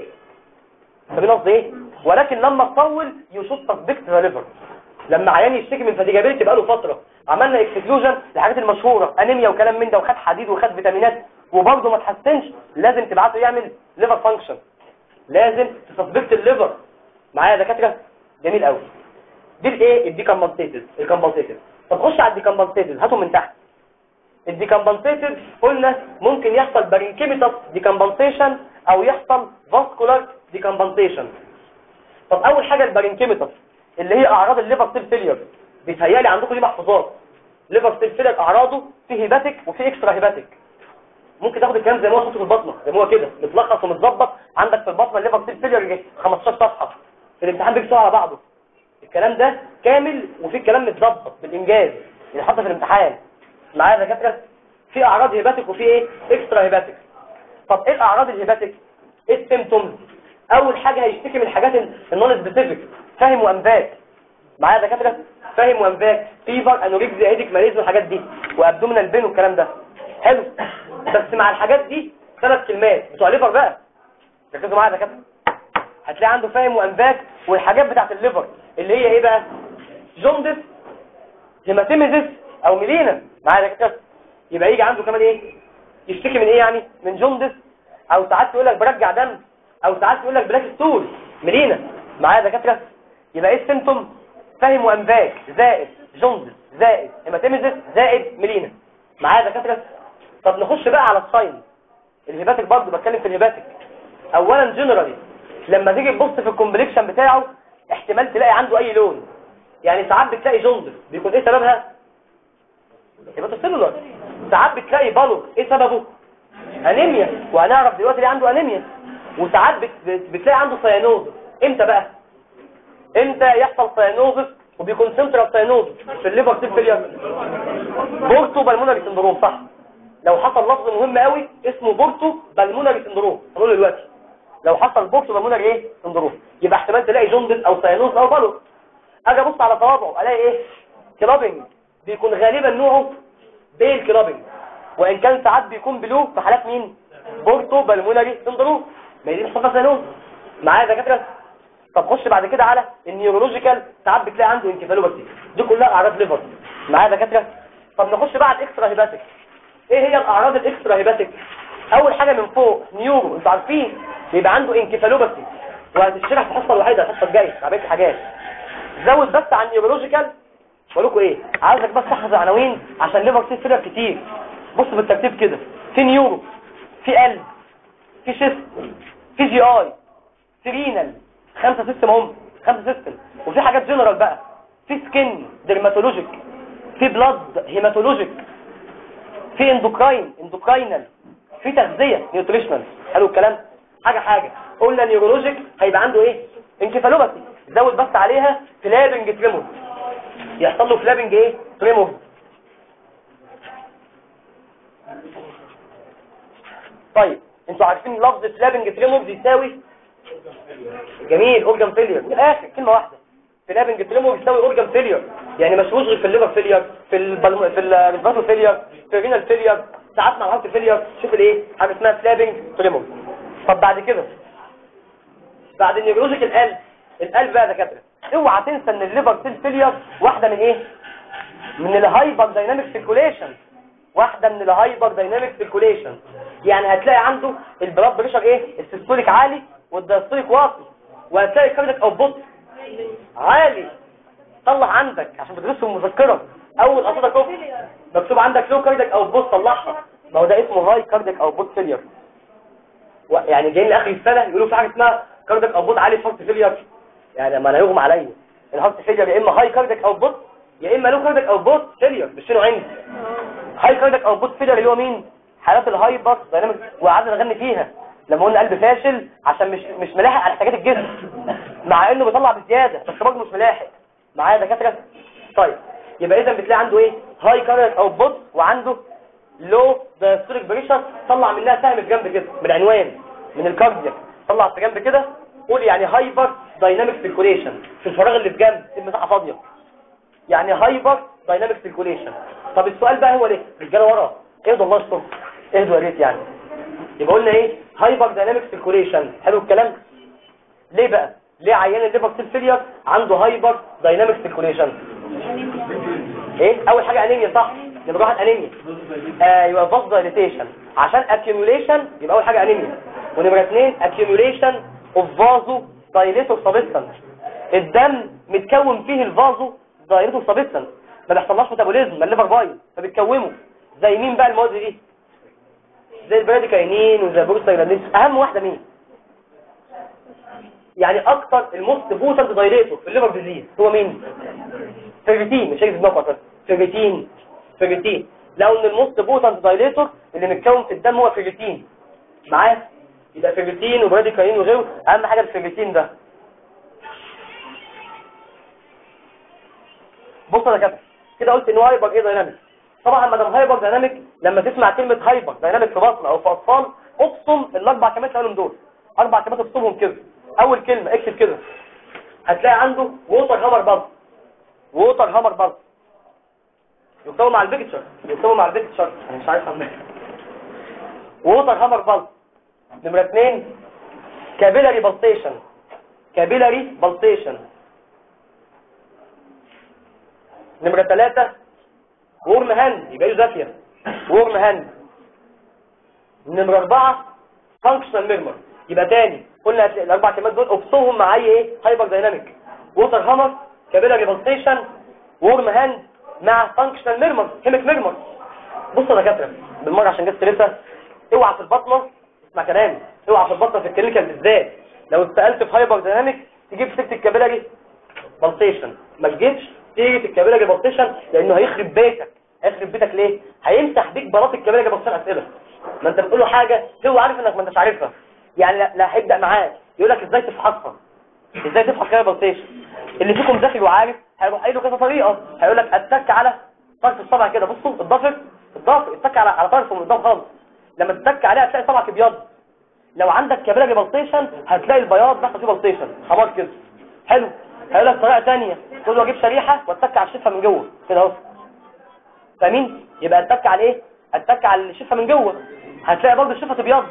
فاهمين قصدي ايه ولكن لما تطول يشوف سسبكت ذا ليفر لما عيان يشتكي من فاتيجابيلتي بقاله فتره عملنا اكسكلوجن الحاجات المشهوره انيميا وكلام من ده وخد حديد وخد فيتامينات وبرضه ما تحسنش لازم تبعته يعمل ليفر فانكشن لازم تسبكت الليفر معايا يا دكاتره جميل قوي دي الايه الديكمبنسيتد الكمبنسيتد طب خش على الديكمبنسيتد هاتهم من تحت الديكمبنسيتد قلنا ممكن يحصل بارينكيميتاس ديكمبنسيشن او يحصل فاسكولار ديكمبنسيشن طب اول حاجه البارينكيميتاس اللي هي اعراض الليفر سيل فيلير بيتهيالي عندكم دي محفوظات ليفر سيل فيلير اعراضه في هيباتيك وفي اكسترا هيباتيك ممكن تاخد الكلام زي ما هو حاطه في البطنه زي ما هو كده متلخص ومتظبط عندك في البطنه الليفر سيل فيلير 15 صفحه في الامتحان بيكسوا على بعضه الكلام ده كامل وفي الكلام متظبط بالانجاز اللي حاطه في الامتحان معايا يا دكاتره في اعراض هيباتيك وفي ايه اكسترا هيباتيك طب ايه الاعراض الهيباتيك ايه السيمتومز اول حاجه هيشتكي من الحاجات النون سبيسيفيك فاهم وانفاك معايا يا دكاتره فاهم وانفاك فيفر انوركسيا هيديك ماليز والحاجات دي وابدومينال بين والكلام ده حلو بس مع الحاجات دي ثلاث كلمات بتوع ليفر بقى ركزوا معايا يا دكاتره هتلاقي عنده فاهم وانفاك والحاجات بتاعت الليفر اللي هي ايه بقى جوندس هيماتيميزيس او ميلينا معايا يا دكاتره يبقى يجي عنده كمان ايه يشتكي من ايه يعني من جوندس او ساعات يقول لك برجع دم او ساعات يقول لك بلاك ستول ميلينا معايا يا دكاتره يبقى ايه السيمتوم فاهم وانفاك زائد جوندس زائد هيماتيميزيس زائد ميلينا معايا يا دكاتره طب نخش بقى على الساين الهيباتيك برضه بتكلم في الهيباتيك اولا جنرالي لما تيجي تبص في الكومبليكشن بتاعه احتمال تلاقي عنده اي لون يعني ساعات بتلاقي جوندس بيكون ايه سببها يبقى سيلولار ساعات بتلاقي بالور ايه سببه انيميا وهنعرف دلوقتي ليه عنده انيميا وساعات بت... بت- بتلاقي عنده سيانوز امتى بقى امتى يحصل سيانوزس وبيكون سنترال سيانوزس في الليفر سيل فيلير بورتو بالمونري سندروم صح لو حصل لفظ مهم قوي اسمه بورتو بالمونري سندروم هنقول دلوقتي لو حصل بورتو بالمونري ايه سندروم يبقى احتمال تلاقي جوندس او سيانوز او بالور اجي ابص على صوابعه الاقي ايه كلابنج بيكون غالبا نوعه بيل كلابنج وان كان ساعات بيكون بلو في حالات مين بورتو بالمونري سندروم ما هي دي مصطفى سيانوز معايا يا دكاتره طب خش بعد كده على النيورولوجيكال ساعات بتلاقي عنده انكفالوباثي دي كلها اعراض ليفر معايا يا دكاتره طب نخش بقى على الاكسترا هيباتيك ايه هي الاعراض الاكسترا هيباتيك اول حاجه من فوق نيورو انتوا عارفين بيبقى عنده انكفالوباثي وهتشرح في الحصه الوحيده الحصه الجايه مع بقيه الحاجات زود بس عن نيورولوجيكال بقول لكم ايه عايزك بس تحفظ عناوين عشان ليفر سيل فيلر كتير بص بالترتيب كده في نيورو في قلب في شيست في جي اي في رينال خمسه سيستم هم خمسه سيستم وفي حاجات جنرال بقى في سكين ديرماتولوجيك في بلاد هيماتولوجيك في اندوكراين اندوكراينال في تغذيه نيوتريشنال حلو الكلام حاجه حاجه قلنا نيورولوجيك هيبقى عنده ايه انكفالوباثي زود بس عليها فلابنج تريمور يحصل له فلابنج ايه تريمور طيب انتوا عارفين لفظ فلابنج تريمور يساوي جميل اورجان فيلير من الاخر كلمه واحده فلابنج تريمور يساوي اورجان فيلير يعني مش غير في الليفر فيلير في البلم... في الريسباتو فيلير في الرينال فيلير ساعات مع الهارت فيلير شوف الايه حاجه اسمها فلابنج تريمور طب بعد كده بعد النيورولوجيك القلب القلب بقى يا دكاتره اوعى تنسى ان الليفر سيل فيلير واحده من ايه من الهايبر دايناميك سيركوليشن واحده من الهايبر دايناميك سيركوليشن يعني هتلاقي عنده البلاد بريشر ايه السيستوليك عالي والدايستوليك واطي وهتلاقي الكاردياك اوتبوت عالي طلع عندك عشان بتدرسه في المذكره اول قصيده كوب مكتوب عندك لو كاردياك اوتبوت طلعها ما هو ده اسمه هاي كاردياك اوتبوت فيلير يعني جايين لاخر السنه يقولوا في حاجه اسمها كاردياك اوتبوت عالي في هارت فيلير يعني ما انا يغمى عليا الهارت فيلير يا اما هاي كاردياك اوتبوت يا اما لو كاردياك اوتبوت فيلير مش شنو عندي هاي كاردياك اوتبوت فيلير اللي هو مين حالات الهايبر دايناميك وقعدنا نغني فيها لما قلنا قلب فاشل عشان مش مش ملاحق على احتياجات الجسم مع انه بيطلع بزياده بس برضه مش ملاحق معايا دكاتره طيب يبقى اذا بتلاقي عنده ايه هاي كاردياك اوتبوت وعنده لو دايستوليك بريشر طلع منها سهم في جنب كده من العنوان من الكاردياك طلع في جنب كده قول يعني هايبر دايناميك سيركوليشن في الفراغ اللي في جنب المساحه فاضيه يعني هايبر دايناميك سيركوليشن طب السؤال بقى هو ليه الرجاله ورا اهدوا الله يستر اهدوا يا ريت يعني يبقى قلنا ايه هايبر دايناميك سيركوليشن حلو الكلام ليه بقى ليه عيان الليفر سيل فيلير عنده هايبر دايناميك سيركوليشن ايه اول حاجه انيميا صح يبقى واحد انيميا ايوه فاز دايليتيشن عشان اكيوميوليشن يبقى اول حاجه انيميا ونمره اثنين اكيوميوليشن اوف فازو دايليتور سبستانس الدم متكون فيه الفازو دايليتور سبستانس ما بيحصلهاش ميتابوليزم ما الليفر بايظ فبتكومه زي مين بقى المواد دي زي البراديكاينين وزي البروستاجلاندين اهم واحده مين يعني اكتر الموست بوتنت دايليتور في الليفر ديزيز هو مين فيريتين مش هيجي دماغك فيريتين فيريتين لو ان الموست بوتنت دايليتور اللي متكون في الدم هو فيريتين معاه يبقى فيريتين وبراديكاين وغيره اهم حاجه الفيريتين ده بص يا كابتن كده قلت ان هو هايبر ايه دايناميك طبعا ما دام هايبر دايناميك لما تسمع كلمه هايبر دايناميك في بطن او في اطفال ابصم الاربع كلمات اللي قالهم دول اربع كلمات ابصمهم كده اول كلمه اكتب كده هتلاقي عنده ووتر هامر بلس ووتر هامر بلس يكتبوا مع البيكتشر يكتبوا مع البيكتشر انا مش عارف اعمل ووتر هامر بلس نمرة اثنين كابيلاري بالسيشن كابيلاري بالسيشن نمرة ثلاثة ورم هاند يبقى له زافية ورم هاند نمرة أربعة فانكشنال ميرمر يبقى تاني قلنا الأربع كلمات دول أبصهم مع أي إيه هايبر دايناميك ووتر هامر كابيلاري بالسيشن ورم هاند مع فانكشنال ميرمر هيمك ميرمر بص يا دكاتره بالمره عشان جبت لسه اوعى في البطنه اسمع كلامي اوعى في البطنه في الكلينيكال بالذات لو اتسالت في هايبر دايناميك تجيب سكه الكابيلاري بالسيشن ما تجيبش تيجي الكابيلاري بالسيشن لانه هيخرب بيتك هيخرب بيتك ليه هيمسح بيك بلاط الكابيلاري بالسيشن اسئله ما انت بتقول له حاجه هو عارف انك ما انتش عارفها يعني لا, لا هيبدا معاك يقول لك ازاي تفحصها ازاي تفحص كده بالسيشن اللي فيكم ذكي وعارف هيروح قايل له كذا طريقه هيقول لك اتك على طرف الصبع كده بصوا الضفر الضفر اتك على على طرفه من قدام خالص لما تتك عليه هتلاقي صبعك ابيض لو عندك كابيلاري بالسيشن هتلاقي البياض بيحصل فيه بالسيشن حمار كده حلو هيقول لك طريقه ثانيه تقول له اجيب شريحه واتك على الشفه من جوه كده اهو فاهمين يبقى اتك على ايه اتك على الشفه من جوه هتلاقي برضه الشفه ابيض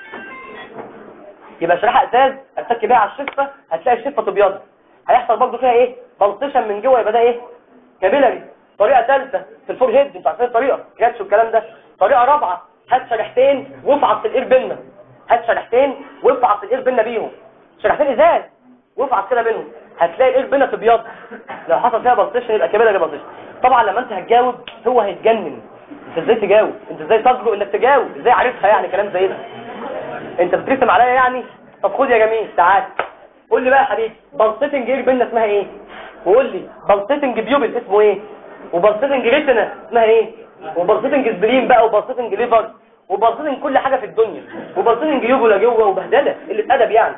يبقى شريحه ازاز اتك بيها على الشفه هتلاقي الشفه ابيض هيحصل برضه فيها ايه بالسيشن من جوه يبقى ده ايه كابيلاري طريقه ثالثه في الفور هيد انتوا عارفين الطريقه جاتش الكلام ده طريقه رابعه هات شريحتين وافعص الاير بينا هات شريحتين وافعص الاير بينا بيهم شريحتين ازاز وافعص كده بينهم هتلاقي الاير بينا تبيض لو حصل فيها بالسيشن يبقى كابيلاري بالسيشن طبعا لما انت هتجاوب هو هيتجنن انت ازاي تجاوب انت ازاي تجرؤ انك تجاوب ازاي عارفها يعني كلام زي ده انت بترسم عليا يعني طب خد يا جميل تعال قول لي بقى يا حبيبي بالسيتنج اير بينا اسمها ايه وقول لي بالسيتنج بيوبل اسمه ايه وبالسيتنج ريتنا اسمها ايه وبالسيتنج سبلين بقى وبالسيتنج ليفر وبالسيتنج كل حاجه في الدنيا وبالسيتنج يوبولا جوه وبهدله قله ادب يعني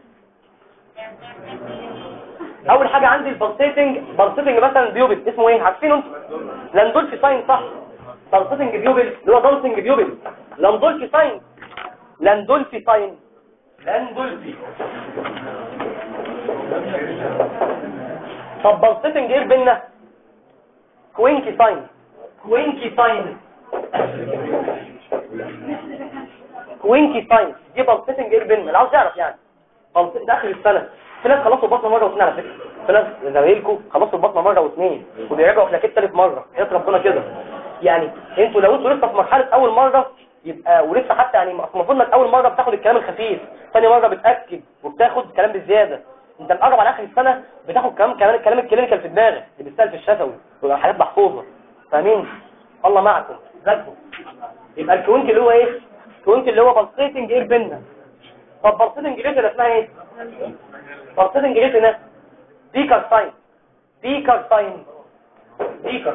اول حاجه عندي البالسيتنج بالسيتنج مثلا بيوبل اسمه ايه عارفينه انتوا لاندولفي ساين صح بالسيتنج بيوبل اللي هو دانسنج بيوبل لاندولفي ساين لاندولفي ساين لاندولفي طب بالسيتنج ايه بينا كوينكي ساين كوينكي ساين كوينكي ساين دي بالسيتنج ايه بينا لو عاوز يعرف يعني بالسيتنج ده اخر السنه في ناس خلصوا البطنه مره واثنين على فكره في ناس زمايلكم خلصوا البطنه مره واثنين وبيراجعوا كلاكيت ثالث مره حياه ربنا كده يعني انتوا لو انتوا لسه في مرحله اول مره يبقى ولسه حتى يعني المفروض انك اول مره بتاخد الكلام الخفيف ثاني مره بتاكد وبتاخد كلام بالزياده انت مقرب على اخر السنه بتاخد كلام كمان الكلام الكلينيكال في دماغك اللي بيتسال في الشفوي ويبقى حاجات محفوظه فاهمين الله معكم ذاكروا يبقى الكوينك اللي هو ايه الكوينك اللي هو بالسيتنج اير بينا طب بالسيتنج ريتنا اسمها ايه بالسيتنج ريتنا بيكر ساين بيكر ساين بيكر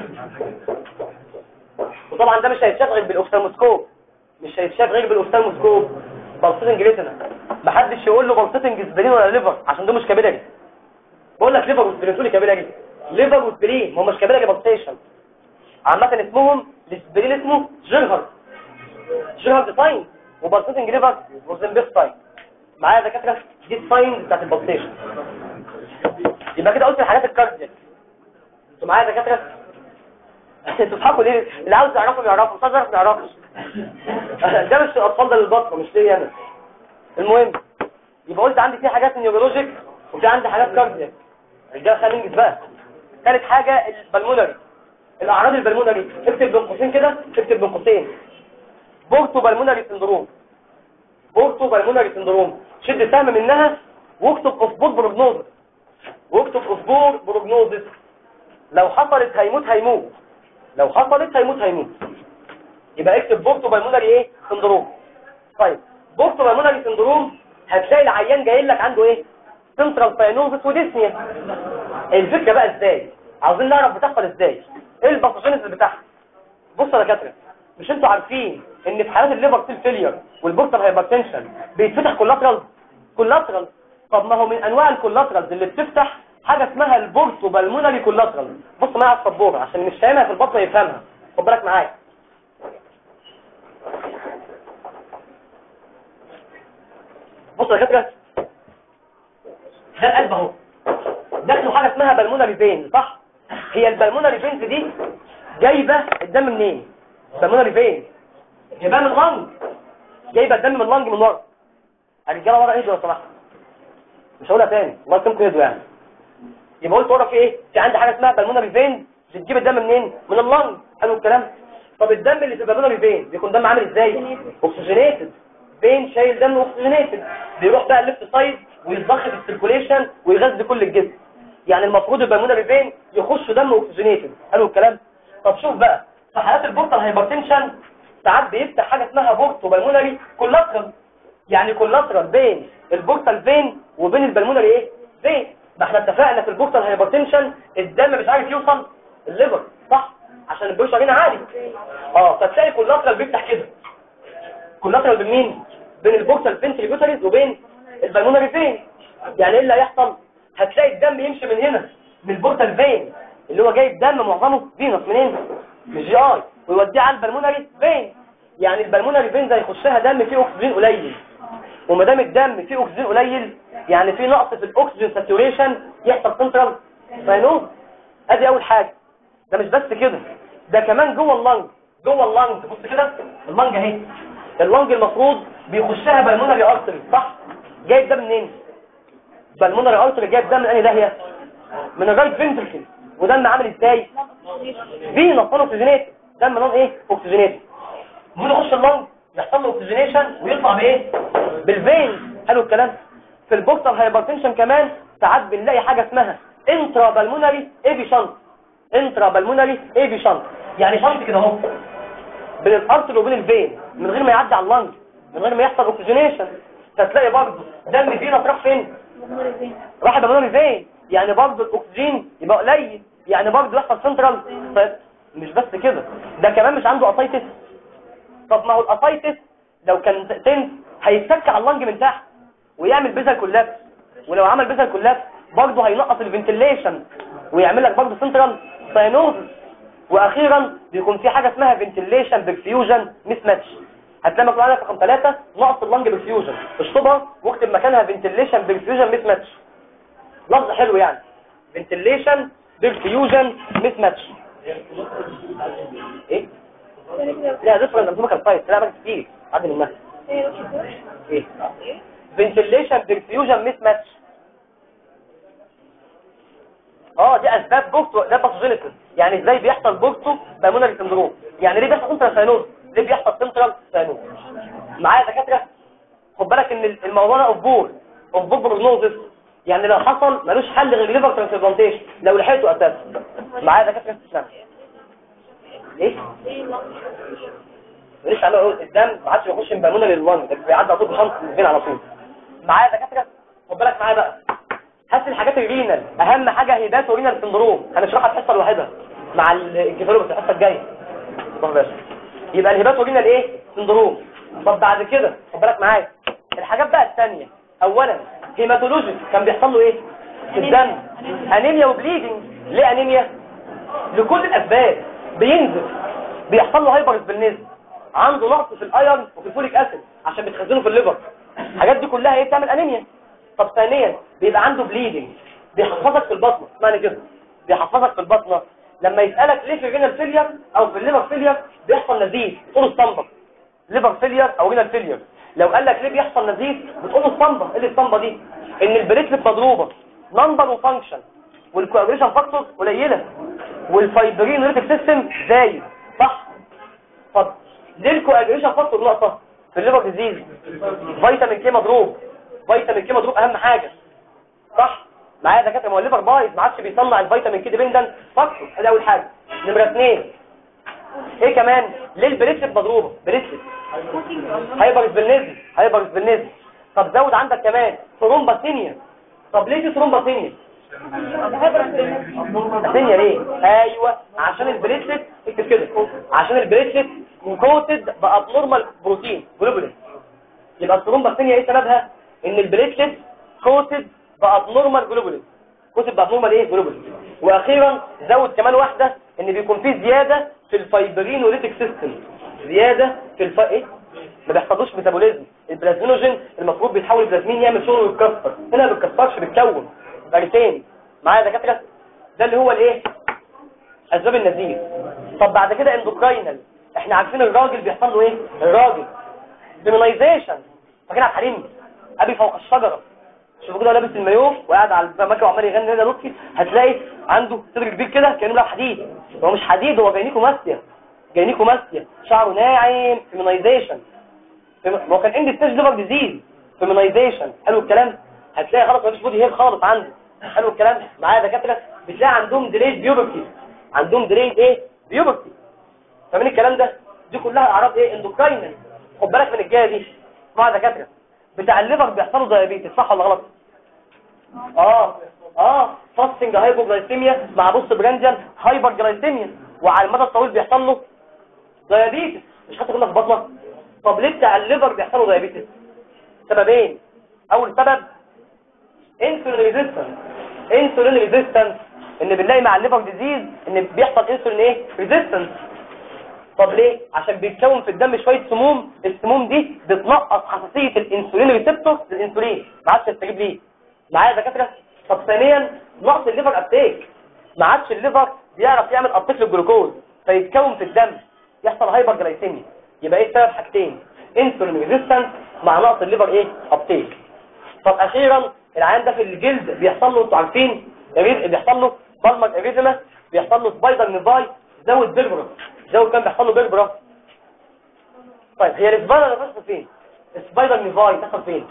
وطبعا ده مش هيتشاف غير بالاوفتالموسكوب مش هيتشاف غير بالاوفتالموسكوب بالسيتنج ريتنا محدش يقول له بالسيتنج سبرين ولا ليفر عشان ده مش كابيلاري بقول لك ليفر وسبرين تقول لي كابيلاري ليفر وسبرين ما هم مش كابيلاري بالسيشن عامه اسمهم الاسبرين اسمه جيرهارد جيرهارد ساين وبالسيتنج ليفر وزنبيخ ساين معايا يا دكاتره دي الساين بتاعت البالسيشن يبقى كده قلت الحاجات الكاردياك انتوا معايا يا دكاتره انتوا بتضحكوا ليه اللي عاوز يعرفهم يعرفوا مش عاوز يعرف ما يعرفش ده مش الاطفال ده للبطنه مش ليا انا المهم يبقى قلت عندي في حاجات نيورولوجيك وفي عندي حاجات كاردياك رجاله خلينا ننجز بقى ثالث حاجه البلمونري الاعراض البلمونري اكتب بين قوسين كده اكتب بين قوسين بورتو بالمونري سندروم بورتو بالمونري سندروم شد سهم منها واكتب اسبوط بروجنوزس واكتب اسبوع بروجنوزس لو حصلت هيموت هيموت لو حصلت هيموت هيموت يبقى اكتب بورتو بالمونري ايه سندروم طيب بورتو بالمونري سندروم هتلاقي العيان جاي لك عنده ايه سنترال ساينوزس وديسنيا الفكره بقى ازاي عاوزين نعرف بتحصل ازاي ايه الباثوجينيسيس بتاعها بصوا يا دكاتره مش انتوا عارفين ان في حالات الليفر سيل فيلير والبورتال هايبرتنشن بيتفتح كولاترال كولاترال طب ما هو من انواع الكولاترالز اللي بتفتح حاجه اسمها البورتو بالمونري كولاترال بص معايا على السبوره عشان مش فاهمها في البطن يفهمها خد بالك معايا بص يا دكاتره ده القلب اهو داخله حاجه اسمها بالمونري فين صح هي البالمونري فينز دي جايبه الدم منين بالمونري فين جايبها من اللنج جايبه الدم من اللنج من ورا الرجاله ورا ايده لو سمحت مش هقولها تاني الله يكرمكم ايده يعني يبقى قلت ورا في ايه في عندي حاجه اسمها بالمونري فين بتجيب الدم منين من اللنج حلو الكلام طب الدم اللي في البالمونري فين بيكون دم عامل ازاي اوكسجينيتد فين شايل دم اوكسجينيتد بيروح بقى الليفت سايد ويتضخ في السيركوليشن ويغذي كل الجسم يعني المفروض البالمونري فين يخش دم اوكسجينيتد حلو الكلام طب شوف بقى في حالات البورتال هايبرتنشن ساعات بيفتح حاجه اسمها بورتو بالمونري كولاترال يعني كولاترال بين البورتال فين وبين البالمونري ايه فين ما احنا اتفقنا في البورتال هايبرتنشن الدم مش عارف يوصل الليفر صح عشان البريشر هنا عالي اه فتلاقي كولاترال بيفتح كده كولاترال بين مين بين البورتال فين وبين البالمونري فين يعني ايه اللي هيحصل هتلاقي الدم يمشي من هنا من البورتال فين اللي هو جايب دم معظمه فينوس منين من جي اي ويوديه على البلمونري فين يعني البلمونري فين ده يخشها دم فيه اكسجين قليل وما دام الدم فيه اكسجين قليل يعني في نقص في الاكسجين ساتوريشن يحصل سنترال ساينوز ادي اول حاجه ده مش بس كده ده كمان جوه اللنج جوه اللنج بص كده اللنج اهي اللنج المفروض بيخشها بالمونري ارتري صح جايب ده منين بالمونري ارتري جايب ده من انهي داهيه من الرايت فنتركل ودم عامل ازاي فينوس نون اوكسجينيت دم نون ايه اوكسجينيت المفروض يخش اللنج يحصل له اوكسجينيشن ويطلع بايه بالفين حلو الكلام في البورتال هايبرتنشن كمان ساعات بنلاقي حاجه اسمها انترا بالمونري ايفي شنط انترا بالمونري ايفي شنط يعني شنط كده اهو بين الارتر وبين الفين من غير ما يعدي على اللنج من غير ما يحصل اوكسجينيشن فتلاقي برضه دم فينوس راح فين راح بالمونري فين يعني برضه الاكسجين يبقى قليل يعني برضه يحصل سنترال طيب مش بس كده ده كمان مش عنده اسايتس طب ما هو الاسايتس لو كان تنس هيتسك على اللنج من تحت ويعمل بيزل كولابس ولو عمل بيزل كولابس برضه هينقص الفنتيليشن ويعمل لك برضه سنترال ساينوزس واخيرا بيكون في حاجه اسمها فنتيليشن برفيوجن ميس ماتش هتلاقي مكتوب عندك رقم 3 نقص اللنج برفيوجن اشطبها واكتب مكانها فنتيليشن برفيوجن ميس ماتش لفظ حلو يعني فنتيليشن برفيوجن ميس ماتش ايه لا ديفرنت انتم كان سايت لا بقى كتير عدي منها ايه فنتيليشن برفيوجن ميس ماتش اه دي اسباب بوكتو ده باثوجينيسيس يعني ازاي بيحصل بوكتو بالمونري سندروم يعني ليه بيحصل سنترال ساينوز ليه بيحصل سنترال ساينوز معايا يا دكاتره خد بالك ان الموضوع ده اوف بور اوف بور بروجنوزس يعني لو حصل ملوش حل غير ليفر ترانسبلانتيشن لو لحقته اساسا معايا يا دكاتره نعم ايه ليش على الدم ما عادش بيخش من بالونه لللنج ده بيعدي على طول بشنط فين على طول معايا يا دكاتره خد بالك معايا بقى هات الحاجات الرينال اهم حاجه هيبات ورينال سندروم هنشرحها في الحصه الواحده مع الكيفالو في الحصه الجايه طب باشا يبقى الهيبات ورينال ايه سندروم طب بعد كده خد بالك معايا الحاجات بقى الثانيه اولا هيماتولوجي كان بيحصل له ايه في الدم انيميا وبليدنج ليه انيميا لكل الاسباب بينزف بيحصل له هايبر سبلنيزم عنده نقص في الايرون وفي الفوليك اسيد عشان بتخزنه في الليفر الحاجات دي كلها ايه بتعمل انيميا طب ثانيا بيبقى عنده بليدنج بيحفظك في البطنه اسمعني كده بيحفظك في البطنه لما يسالك ليه في رينال فيلير او في الليفر فيلير بيحصل نزيف تقول له اسطمبه ليفر فيلير او رينال فيلير لو قال لك ليه بيحصل نزيف بتقول له اسطمبه ايه الاسطمبه دي ان البليتلت مضروبه نمبر وفانكشن والكوagulation فاكتور قليله والفايبرين ريتك سيستم زايد صح اتفضل ليه الكوagulation فاكتور ناقصه في الليفر ديزيز فيتامين كي مضروب فيتامين كي مضروب اهم حاجه صح معايا دكاتره ما هو الليفر بايظ ما عادش بيصنع الفيتامين كي ديبندنت فاكتور ادي اول حاجه نمره اثنين ايه كمان ليه البريتلت مضروبه بريتلت هايبر سبلنيزم هايبر سبلنيزم طب زود عندك كمان ثرومباسينيا طب ليه في ثرومباسينيا الدنيا ليه ايوه عشان البريتلت اكتب كده عشان البريتلت كوتد بابنورمال بروتين جلوبولين يبقى الثرومباسينيا ايه سببها ان البريتلت كوتد بابنورمال جلوبولين كوتد بابنورمال ايه جلوبولين واخيرا زود كمان واحده ان بيكون في زياده في الفايبرينوليتيك سيستم زياده في الف ايه ما بيحصلوش ميتابوليزم البلازمينوجين المفروض بيتحول البلازمين يعمل شغل ويتكسر هنا ما بيتكسرش بيتكون بارتين معايا يا دكاتره ده اللي هو الايه اسباب النزيف طب بعد كده اندوكراينال احنا عارفين الراجل بيحصل له ايه الراجل ديمونايزيشن فاكرين على الحريم ابي فوق الشجره شوفوا كده لابس المايوه وقاعد على المكه وعمال يغني هنا لطفي هتلاقي عنده صدر كبير كده كانه لابس حديد هو مش حديد هو جاينيكو ماسيه جاينيكو ماسيه شعره ناعم فيمينايزيشن ما هو كان عندي ستيج ليفر ديزيز فيمينايزيشن حلو الكلام هتلاقي خلاص مفيش بودي هير خالص عنده حلو الكلام معايا دكاتره بتلاقي عندهم ديليد بيوبرتي عندهم ديليد ايه بيوبرتي فاهمين الكلام ده دي كلها اعراض ايه اندوكراينال خد بالك من الجايه دي اسمعوا يا دكاتره بتاع الليفر بيحصل له دايابيتس صح ولا غلط اه اه فاستنج هايبوجلايسيميا مع بص برانديال هايبر جلايسيميا وعلى المدى الطويل بيحصل له دايابيتس مش خدت كلها في بطنك طب ليه بتاع الليفر بيحصل له دايابيتس سببين اول سبب انسولين ريزيستنس انسولين ريزيستنس ان بنلاقي مع الليفر ديزيز ان بيحصل انسولين ايه ريزيستنس طب ليه عشان بيتكون في الدم شويه سموم السموم دي بتنقص حساسيه الانسولين ريسبتور للانسولين ما عادش يستجيب ليه معايا يا دكاتره طب ثانيا نقص الليفر ابتيك ما عادش الليفر بيعرف يعمل ابتيك للجلوكوز فيتكون في الدم يحصل هايبر جلايسيميا يبقى ايه السبب حاجتين انسولين ريزيستنس مع نقص الليفر ايه ابتيك طب اخيرا العيان ده في الجلد بيحصل له انتوا عارفين بيحصل له بالمر اريزما بيحصل له سبايدر نيفاي زود بيربرا زود كان بيحصل له بيربرا طيب هي السبايدر بتحصل فين السبايدر نيفاي تحصل فين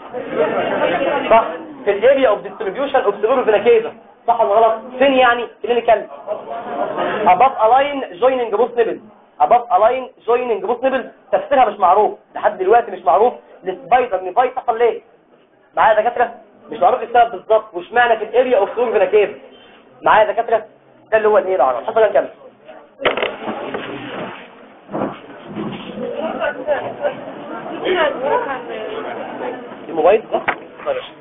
صح في الاريا اوف ديستريبيوشن اوف سيرور فيناكيزا صح ولا غلط فين يعني كلينيكال اباف الاين جويننج بوست نيبل اباف الاين جويننج بوست نيبل تفسيرها مش معروف لحد دلوقتي مش معروف السبايدر نيفاي تحصل ليه معايا دكاتره مش معروف السبب بالظبط وش معنى في الاريا اوف سيرور فيناكيزا معايا دكاتره ده اللي هو الايه العرض حصل نكمل الموبايل ده